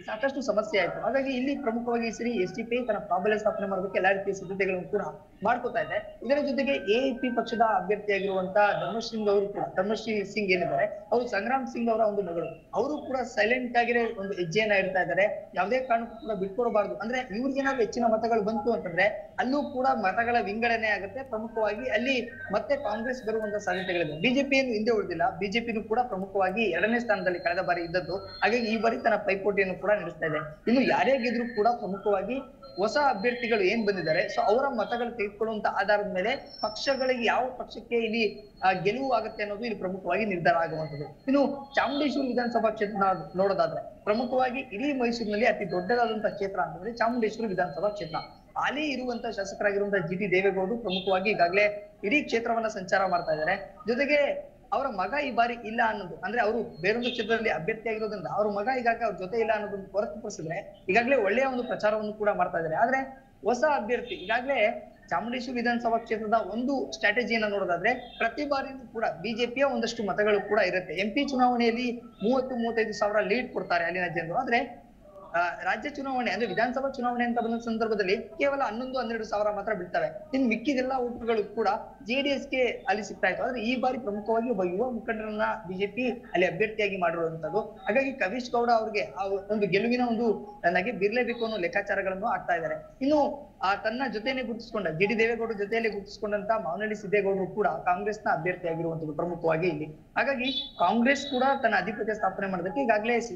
ಸಾಕಷ್ಟು ಸಮಸ್ಯೆ ಆಯ್ತು ಹಾಗಾಗಿ ಇಲ್ಲಿ ಪ್ರಮುಖವಾಗಿ ಈ ಸರಿ ಎಸ್ ಡಿ ಪಿ ತನ್ನ ಪ್ರಾಬಲ್ಯ ಸ್ಥಾಪನೆ ಮಾಡೋದಕ್ಕೆ ಎಲ್ಲಾ ರೀತಿಯ ಸಿದ್ಧತೆಗಳನ್ನು ಕೂಡ ಮಾಡ್ಕೋತಾ ಇದೆ ಇದರ ಜೊತೆಗೆ ಎಪಿ ಪಕ್ಷದ ಅಭ್ಯರ್ಥಿಯಾಗಿರುವಂತ ಧರ್ಮಶ್ ಸಿಂಗ್ ಅವರು ಕೂಡ ಧರ್ಮಶ್ರೀ ಸಿಂಗ್ ಏನಿದ್ದಾರೆ ಅವರು ಸಂಗ್ರಾಮ್ ಸಿಂಗ್ ಅವರ ಒಂದು ಮಗಳು ಅವರು ಕೂಡ ಸೈಲೆಂಟ್ ಆಗಿರೋ ಒಂದು ಹೆಜ್ಜೆಯನ್ನ ಇಡ್ತಾ ಇದ್ದಾರೆ ಯಾವುದೇ ಕಾರಣಕ್ಕೂ ಕೂಡ ಬಿಟ್ಕೊಡಬಾರ್ದು ಅಂದ್ರೆ ಇವ್ರಿಗೇನಾದ್ರು ಹೆಚ್ಚಿನ ಮತಗಳು ಬಂತು ಅಂತಂದ್ರೆ ಅಲ್ಲೂ ಕೂಡ ಮತಗಳ ವಿಂಗಡಣೆ ಆಗುತ್ತೆ ಪ್ರಮುಖವಾಗಿ ಅಲ್ಲಿ ಮತ್ತೆ ಕಾಂಗ್ರೆಸ್ ಬರುವಂತ ಸಾಧ್ಯತೆಗಳಿದೆ ಬಿಜೆಪಿಯನ್ನು ಹಿಂದೆ ಉಳಿದಿಲ್ಲ ಬಿಜೆಪಿನೂ ಕೂಡ ಪ್ರಮುಖವಾಗಿ ಎರಡನೇ ಸ್ಥಾನದಲ್ಲಿ ಕಳೆದ ಬಾರಿ ಇದ್ದದ್ದು ಹಾಗಾಗಿ ಈ ಬಾರಿ ತನ್ನ ಪೈಪೋಟಿಯನ್ನು ಕೂಡ ನಡೆಸ್ತಾ ಇದೆ ಇನ್ನು ಯಾರೇ ಗೆದ್ರು ಕೂಡ ಪ್ರಮುಖವಾಗಿ ಹೊಸ ಅಭ್ಯರ್ಥಿಗಳು ಏನ್ ಬಂದಿದ್ದಾರೆ ಸೊ ಅವರ ಮತಗಳು ತೆಗೆದುಕೊಳ್ಳುವಂತ ಆಧಾರದ ಮೇಲೆ ಪಕ್ಷಗಳಿಗೆ ಯಾವ ಪಕ್ಷಕ್ಕೆ ಇಲ್ಲಿ ಆ, ಗೆಲುವು ಆಗುತ್ತೆ ಅನ್ನೋದು ಇಲ್ಲಿ ಪ್ರಮುಖವಾಗಿ ನಿರ್ಧಾರ ಆಗುವಂತದ್ದು ಇನ್ನು ಚಾಮುಂಡೇಶ್ವರಿ ವಿಧಾನಸಭಾ ಕ್ಷೇತ್ರ ನಾವು ನೋಡೋದಾದ್ರೆ ಪ್ರಮುಖವಾಗಿ ಇಡೀ ಮೈಸೂರಿನಲ್ಲಿ ಅತಿ ದೊಡ್ಡದಾದಂತಹ ಕ್ಷೇತ್ರ ಅಂತಂದ್ರೆ ಚಾಮುಂಡೇಶ್ವರಿ ವಿಧಾನಸಭಾ ಕ್ಷೇತ್ರ ಅಲ್ಲಿ ಇರುವಂತಹ ಶಾಸಕರಾಗಿರುವಂತಹ ಜಿ ಟಿ ದೇವೇಗೌಡರು ಪ್ರಮುಖವಾಗಿ ಈಗಾಗಲೇ ಇಡೀ ಕ್ಷೇತ್ರವನ್ನ ಸಂಚಾರ ಮಾಡ್ತಾ ಇದ್ದಾರೆ ಜೊತೆಗೆ ಅವರ ಮಗ ಈ ಬಾರಿ ಇಲ್ಲ ಅನ್ನೋದು ಅಂದ್ರೆ ಅವರು ಬೇರೊಂದು ಕ್ಷೇತ್ರದಲ್ಲಿ ಅಭ್ಯರ್ಥಿ ಆಗಿರೋದ್ರಿಂದ ಅವ್ರ ಮಗ ಈಗಾಗಲೇ ಅವ್ರ ಜೊತೆ ಇಲ್ಲ ಅನ್ನೋದನ್ನು ಹೊರತುಪಡಿಸಿದ್ರೆ ಈಗಾಗಲೇ ಒಳ್ಳೆಯ ಒಂದು ಪ್ರಚಾರವನ್ನು ಕೂಡ ಮಾಡ್ತಾ ಇದ್ದಾರೆ ಆದ್ರೆ ಹೊಸ ಅಭ್ಯರ್ಥಿ ಈಗಾಗಲೇ ಚಾಮುಂಡೇಶ್ವರಿ ವಿಧಾನಸಭಾ ಕ್ಷೇತ್ರದ ಒಂದು ಸ್ಟ್ರಾಟಜಿಯನ್ನ ನೋಡೋದಾದ್ರೆ ಪ್ರತಿ ಬಾರಿಯೂ ಕೂಡ ಬಿಜೆಪಿಯ ಒಂದಷ್ಟು ಮತಗಳು ಕೂಡ ಇರುತ್ತೆ ಎಂಪಿ ಚುನಾವಣೆಯಲ್ಲಿ ಮೂವತ್ತು ಮೂವತ್ತೈದು ಸಾವಿರ ಲೀಡ್ ಕೊಡ್ತಾರೆ ಅಲ್ಲಿನ ಜನರು ಆದ್ರೆ ಆ, ರಾಜ್ಯ ಚುನಾವಣೆ ಅಂದ್ರೆ ವಿಧಾನಸಭಾ ಚುನಾವಣೆ ಅಂತ ಬಂದ ಸಂದರ್ಭದಲ್ಲಿ ಕೇವಲ ಹನ್ನೊಂದು ಹನ್ನೆರಡು ಸಾವಿರ ಮಾತ್ರ ಬೀಳ್ತವೆ ಇನ್ನು ಮಿಕ್ಕಿದೆಲ್ಲ ಓಟುಗಳು ಕೂಡ ಜೆಡಿಎಸ್ ಗೆ ಅಲ್ಲಿ ಸಿಗ್ತಾ ಇತ್ತು ಆದ್ರೆ ಈ ಬಾರಿ ಪ್ರಮುಖವಾಗಿ ಒಬ್ಬ ಯುವ ಮುಖಂಡರನ್ನ ಬಿಜೆಪಿ ಅಲ್ಲಿ ಅಭ್ಯರ್ಥಿಯಾಗಿ ಮಾಡಿರುವಂತದ್ದು ಹಾಗಾಗಿ ಕವಿಶ್ ಗೌಡ ಅವ್ರಿಗೆ ಆ ಒಂದು ಗೆಲುವಿನ ಒಂದು ನನಗೆ ಬಿರ್ಲೇಬೇಕು ಅನ್ನೋ ಲೆಕ್ಕಾಚಾರಗಳನ್ನು ಆಗ್ತಾ ಇದ್ದಾರೆ ಇನ್ನು ಆ ತನ್ನ ಜೊತೆನೆ ಗುರುತಿಸಿಕೊಂಡ ಜಿ ಡಿ ದೇವೇಗೌಡರ ಜೊತೆಯಲ್ಲಿ ಗುರುತಿಸಿಕೊಂಡಂತ ಮಾವನಹಳ್ಳಿ ಸಿದ್ದೇಗೌಡರು ಕೂಡ ಕಾಂಗ್ರೆಸ್ನ ಅಭ್ಯರ್ಥಿಯಾಗಿರುವಂತದ್ದು ಪ್ರಮುಖವಾಗಿ ಇಲ್ಲಿ ಹಾಗಾಗಿ ಕಾಂಗ್ರೆಸ್ ಕೂಡ ತನ್ನ ಅಧಿಪತ್ಯ ಸ್ಥಾಪನೆ ಮಾಡೋದಕ್ಕೆ ಈಗಾಗಲೇ ಸಿ-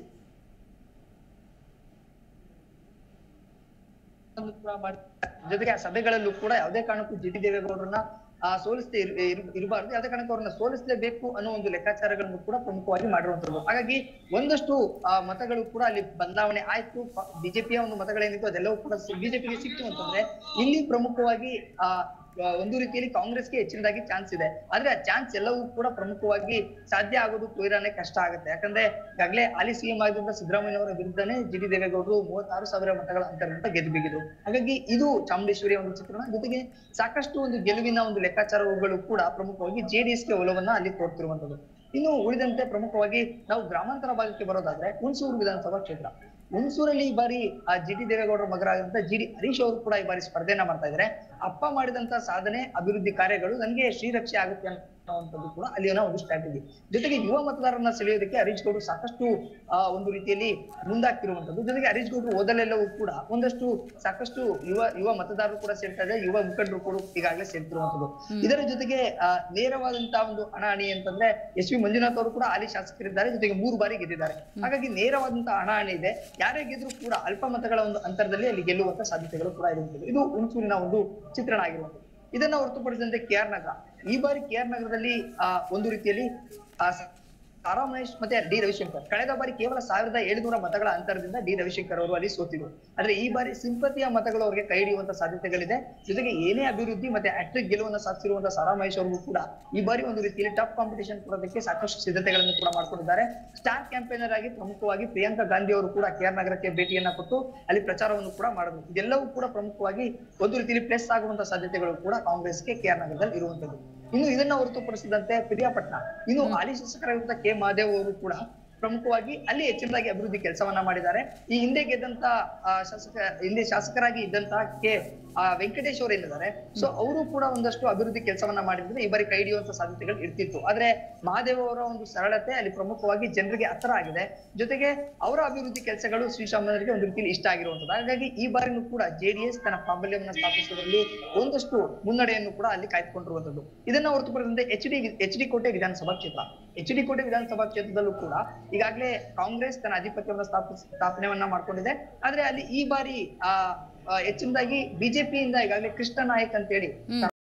ಕೂಡ ಮಾಡಿ- ಜೊತೆಗೆ ಆ ಸಭೆಗಳಲ್ಲೂ ಕೂಡ ಯಾವುದೇ ಕಾರಣಕ್ಕೂ ಜಿ ಟಿ ದೇವೇಗೌಡರನ್ನ ಆ ಸೋಲಿಸದೆ ಇರಬಾರ್ದು ಯಾವುದೇ ಕಾರಣಕ್ಕೂ ಅವ್ರನ್ನ ಸೋಲಿಸಲೇಬೇಕು ಅನ್ನೋ ಒಂದು ಲೆಕ್ಕಾಚಾರಗಳನ್ನು ಕೂಡ ಪ್ರಮುಖವಾಗಿ ಮಾಡಿರುವಂತದ್ದು ಹಾಗಾಗಿ ಒಂದಷ್ಟು ಆ ಮತಗಳು ಕೂಡ ಅಲ್ಲಿ ಬದಲಾವಣೆ ಆಯ್ತು ಬಿಜೆಪಿಯ ಒಂದು ಮತಗಳೇನಿತ್ತು ಅದೆಲ್ಲವೂ ಕೂಡ ಬಿಜೆಪಿಗೆ ಸಿಕ್ತು ಅಂತಂದ್ರೆ ಇಲ್ಲಿ ಪ್ರಮುಖವಾಗಿ ಆ ಆ, ಒಂದು ರೀತಿಯಲ್ಲಿ ಕಾಂಗ್ರೆಸ್ಗೆ ಹೆಚ್ಚಿನದಾಗಿ ಚಾನ್ಸ್ ಇದೆ ಆದ್ರೆ ಆ ಚಾನ್ಸ್ ಎಲ್ಲವೂ ಕೂಡ ಪ್ರಮುಖವಾಗಿ ಸಾಧ್ಯ ಆಗೋದು ತೀರಾನೇ ಕಷ್ಟ ಆಗುತ್ತೆ ಯಾಕಂದ್ರೆ ಈಗಾಗಲೇ ಹಾಲಿ ಸಿಎಂ ಆಗಿದ್ದ ಸಿದ್ದರಾಮಯ್ಯ ಅವರ ವಿರುದ್ಧನೇ ಜಿ ಡಿ ದೇವೇಗೌಡರು ಮೂವತ್ತಾರು ಸಾವಿರ ಮತಗಳ ಅಂತರದಿಂದ ಗೆದ್ದು ಬಿಗಿದ್ರು ಹಾಗಾಗಿ ಇದು ಚಾಮುಂಡೇಶ್ವರಿಯ ಒಂದು ಚಿತ್ರಣ ಜೊತೆಗೆ ಸಾಕಷ್ಟು ಒಂದು ಗೆಲುವಿನ ಒಂದು ಲೆಕ್ಕಾಚಾರಗಳು ಕೂಡ ಪ್ರಮುಖವಾಗಿ ಜೆಡಿಎಸ್ ಗೆ ಒಲವನ್ನ ಅಲ್ಲಿ ತೋರ್ತಿರುವಂತದ್ದು ಇನ್ನು ಉಳಿದಂತೆ ಪ್ರಮುಖವಾಗಿ ನಾವು ಗ್ರಾಮಾಂತರ ಭಾಗಕ್ಕೆ ಬರೋದಾದ್ರೆ ಹುಣಸೂರು ವಿಧಾನಸಭಾ ಕ್ಷೇತ್ರ ಹುಣಸೂರಲ್ಲಿ ಈ ಬಾರಿ ಆ ಜಿ ಟಿ ದೇವೇಗೌಡರ ಮಗರಾದಂತ ಜಿ ಡಿ ಹರೀಶ್ ಅವರು ಕೂಡ ಈ ಬಾರಿ ಸ್ಪರ್ಧೆಯನ್ನ ಮಾಡ್ತಾ ಇದ್ದಾರೆ ಅಪ್ಪ ಮಾಡಿದಂತ ಸಾಧನೆ ಅಭಿವೃದ್ಧಿ ಕಾರ್ಯಗಳು ನನಗೆ ಶ್ರೀರಕ್ಷೆ ಆಗುತ್ತೆ ಅನ್ನುವಂಥದ್ದು ಕೂಡ ಅಲ್ಲಿನ ಒಂದು ಸ್ಟ್ರಾಟಜಿ ಜೊತೆಗೆ ಯುವ ಮತದಾರರನ್ನ ಸೆಳೆಯೋದಕ್ಕೆ ಹರೀಶ್ ಗೌಡರು ಸಾಕಷ್ಟು ಆ ಒಂದು ರೀತಿಯಲ್ಲಿ ಮುಂದಾಗ್ತಿರುವಂತದ್ದು ಜೊತೆಗೆ ಹರೀಶ್ ಗೌಡರು ಓದಲೆಲ್ಲವೂ ಕೂಡ ಒಂದಷ್ಟು ಸಾಕಷ್ಟು ಯುವ ಯುವ ಮತದಾರರು ಕೂಡ ಸೇರ್ತಾ ಇದ್ದಾರೆ ಯುವ ಮುಖಂಡರು ಕೂಡ ಈಗಾಗಲೇ ಸೇರ್ತಿರುವಂತದ್ದು ಇದರ ಜೊತೆಗೆ ಆ ನೇರವಾದಂತಹ ಒಂದು ಹಣಾಹಣಿ ಅಂತಂದ್ರೆ ಎಸ್ ವಿ ಮಂಜುನಾಥ್ ಅವರು ಕೂಡ ಹಾಲಿ ಶಾಸಕರಿದ್ದಾರೆ ಜೊತೆಗೆ ಮೂರು ಬಾರಿ ಗೆದ್ದಿದ್ದಾರೆ ಹಾಗಾಗಿ ನೇರವಾದಂತಹ ಹಣಾಹಣಿ ಇದೆ ಯಾರೇ ಗೆದ್ರು ಕೂಡ ಅಲ್ಪ ಮತಗಳ ಒಂದು ಅಂತರದಲ್ಲಿ ಅಲ್ಲಿ ಗೆಲ್ಲುವಂತ ಸಾಧ್ಯತೆಗಳು ಕೂಡ ಇರುವಂತದ್ದು ಇದು ಹುಣಸೂರಿನ ಒಂದು ಚಿತ್ರಣ ಆಗಿರುವಂತದ್ದು ಇದನ್ನ ಹೊರತುಪಡಿಸಿದಂತೆ ಕೆ ಆರ್ ನಗರ ಈ ಬಾರಿ ಕೆ ಆರ್ ನಗರದಲ್ಲಿ ಆ ಒಂದು ರೀತಿಯಲ್ಲಿ ಆ ಸ- ತಾರಾ ಮಹೇಶ್ ಮತ್ತೆ ಡಿ ರವಿಶಂಕರ್ ಕಳೆದ ಬಾರಿ ಕೇವಲ ಸಾವಿರದ ಏಳುನೂರ ಮತಗಳ ಅಂತರದಿಂದ ಡಿ ರವಿಶಂಕರ್ ಅವರು ಅಲ್ಲಿ ಸೋತಿದ್ರು ಆದ್ರೆ ಈ ಬಾರಿ ಸಿಂಪತಿಯ ಮತಗಳು ಅವರಿಗೆ ಕೈ ಹಿಡಿಯುವಂತ ಸಾಧ್ಯತೆಗಳಿದೆ ಜೊತೆಗೆ ಏನೇ ಅಭಿವೃದ್ಧಿ ಮತ್ತೆ ಹ್ಯಾಟ್ರಿಕ್ ಗೆಲುವನ್ನು ಸಾಧಿಸಿರುವಂತಹ ಸಾರಾ ಮಹೇಶ್ ಅವರು ಕೂಡ ಈ ಬಾರಿ ಒಂದು ರೀತಿಯಲ್ಲಿ ಟಫ್ ಕಾಂಪಿಟೇಷನ್ ಕೊಡೋದಕ್ಕೆ ಸಾಕಷ್ಟು ಸಿದ್ಧತೆಗಳನ್ನು ಕೂಡ ಮಾಡ್ಕೊಂಡಿದ್ದಾರೆ ಸ್ಟಾರ್ ಕ್ಯಾಂಪೇನರ್ ಆಗಿ ಪ್ರಮುಖವಾಗಿ ಪ್ರಿಯಾಂಕಾ ಗಾಂಧಿ ಅವರು ಕೂಡ ಕೆ ಆರ್ ನಗರಕ್ಕೆ ಭೇಟಿಯನ್ನ ಕೊಟ್ಟು ಅಲ್ಲಿ ಪ್ರಚಾರವನ್ನು ಕೂಡ ಮಾಡಿದ್ರು ಇದೆಲ್ಲವೂ ಕೂಡ ಪ್ರಮುಖವಾಗಿ ಒಂದು ರೀತಿಯಲ್ಲಿ ಪ್ಲಸ್ ಆಗುವಂತ ಸಾಧ್ಯತೆಗಳು ಕೂಡ ಕಾಂಗ್ರೆಸ್ಗೆ ಕೆ ಆರ್ ನಗರದಲ್ಲಿ ಇರುವಂತದ್ದು ಇನ್ನು ಇದನ್ನ ಹೊರತುಪಡಿಸಿದಂತೆ ಪ್ರಿಯಾಪಟ್ನ ಇನ್ನು ಹಾಲಿ ಶಾಸಕರಾಗಿರುವಂತ ಕೆ ಮಹಾದೇವ್ ಅವರು ಕೂಡ ಪ್ರಮುಖವಾಗಿ ಅಲ್ಲಿ ಹೆಚ್ಚಿನದಾಗಿ ಅಭಿವೃದ್ಧಿ ಕೆಲಸವನ್ನ ಮಾಡಿದ್ದಾರೆ ಈ ಹಿಂದೆ ಗೆದ್ದಂತ ಆ, ಶಾಸಕ ಹಿಂದೆ ಶಾಸಕರಾಗಿ ಇದ್ದಂತಹ ಕೆ ಆ, ವೆಂಕಟೇಶ್ ಅವರು ಏನಿದ್ದಾರೆ ಸೊ ಅವರು ಕೂಡ ಒಂದಷ್ಟು ಅಭಿವೃದ್ಧಿ ಕೆಲಸವನ್ನ ಮಾಡಿದ್ರೆ ಈ ಬಾರಿ ಕೈ ಹಿಡಿಯುವಂತ ಸಾಧ್ಯತೆಗಳು ಇರ್ತಿತ್ತು ಆದ್ರೆ ಮಹಾದೇವ್ ಅವರ ಒಂದು ಸರಳತೆ ಅಲ್ಲಿ ಪ್ರಮುಖವಾಗಿ ಜನರಿಗೆ ಹತ್ರ ಆಗಿದೆ ಜೊತೆಗೆ ಅವರ ಅಭಿವೃದ್ಧಿ ಕೆಲಸಗಳು ಶ್ರೀಶಾಮನವರಿಗೆ ಒಂದು ರೀತಿಯಲ್ಲಿ ಇಷ್ಟ ಆಗಿರುವಂತದ್ದು ಹಾಗಾಗಿ ಈ ಬಾರಿನೂ ಕೂಡ ಜೆಡಿಎಸ್ ತನ್ನ ಪ್ರಾಬಲ್ಯವನ್ನು ಸ್ಥಾಪಿಸುವುದರಲ್ಲಿ ಒಂದಷ್ಟು ಮುನ್ನಡೆಯನ್ನು ಕೂಡ ಅಲ್ಲಿ ಕಾಯ್ದುಕೊಂಡಿರುವಂತದ್ದು ಇದನ್ನ ಹೊರತುಪಡಿಸಿದಂತೆ ಎಚ್ ಡಿ ಎಚ್ ಡಿ ಕೋಟೆ ವಿಧಾನಸಭಾ ಕ್ಷೇತ್ರ ಎಚ್ ಡಿ ಕೋಟೆ ವಿಧಾನಸಭಾ ಕ್ಷೇತ್ರದಲ್ಲೂ ಕೂಡ ಈಗಾಗಲೇ ಕಾಂಗ್ರೆಸ್ ತನ್ನ ಆಧಿಪತ್ಯವನ್ನು ಸ್ಥಾಪಿಸ ಸ್ಥಾಪನೆಯನ್ನ ಮಾಡ್ಕೊಂಡಿದೆ ಆದ್ರೆ ಅಲ್ಲಿ ಈ ಬಾರಿ ಆ ಆ, ಹೆಚ್ಚಿನದಾಗಿ ಬಿಜೆಪಿಯಿಂದ ಈಗಾಗಲೇ ಕೃಷ್ಣ ನಾಯಕ್ ಅಂತೇಳಿ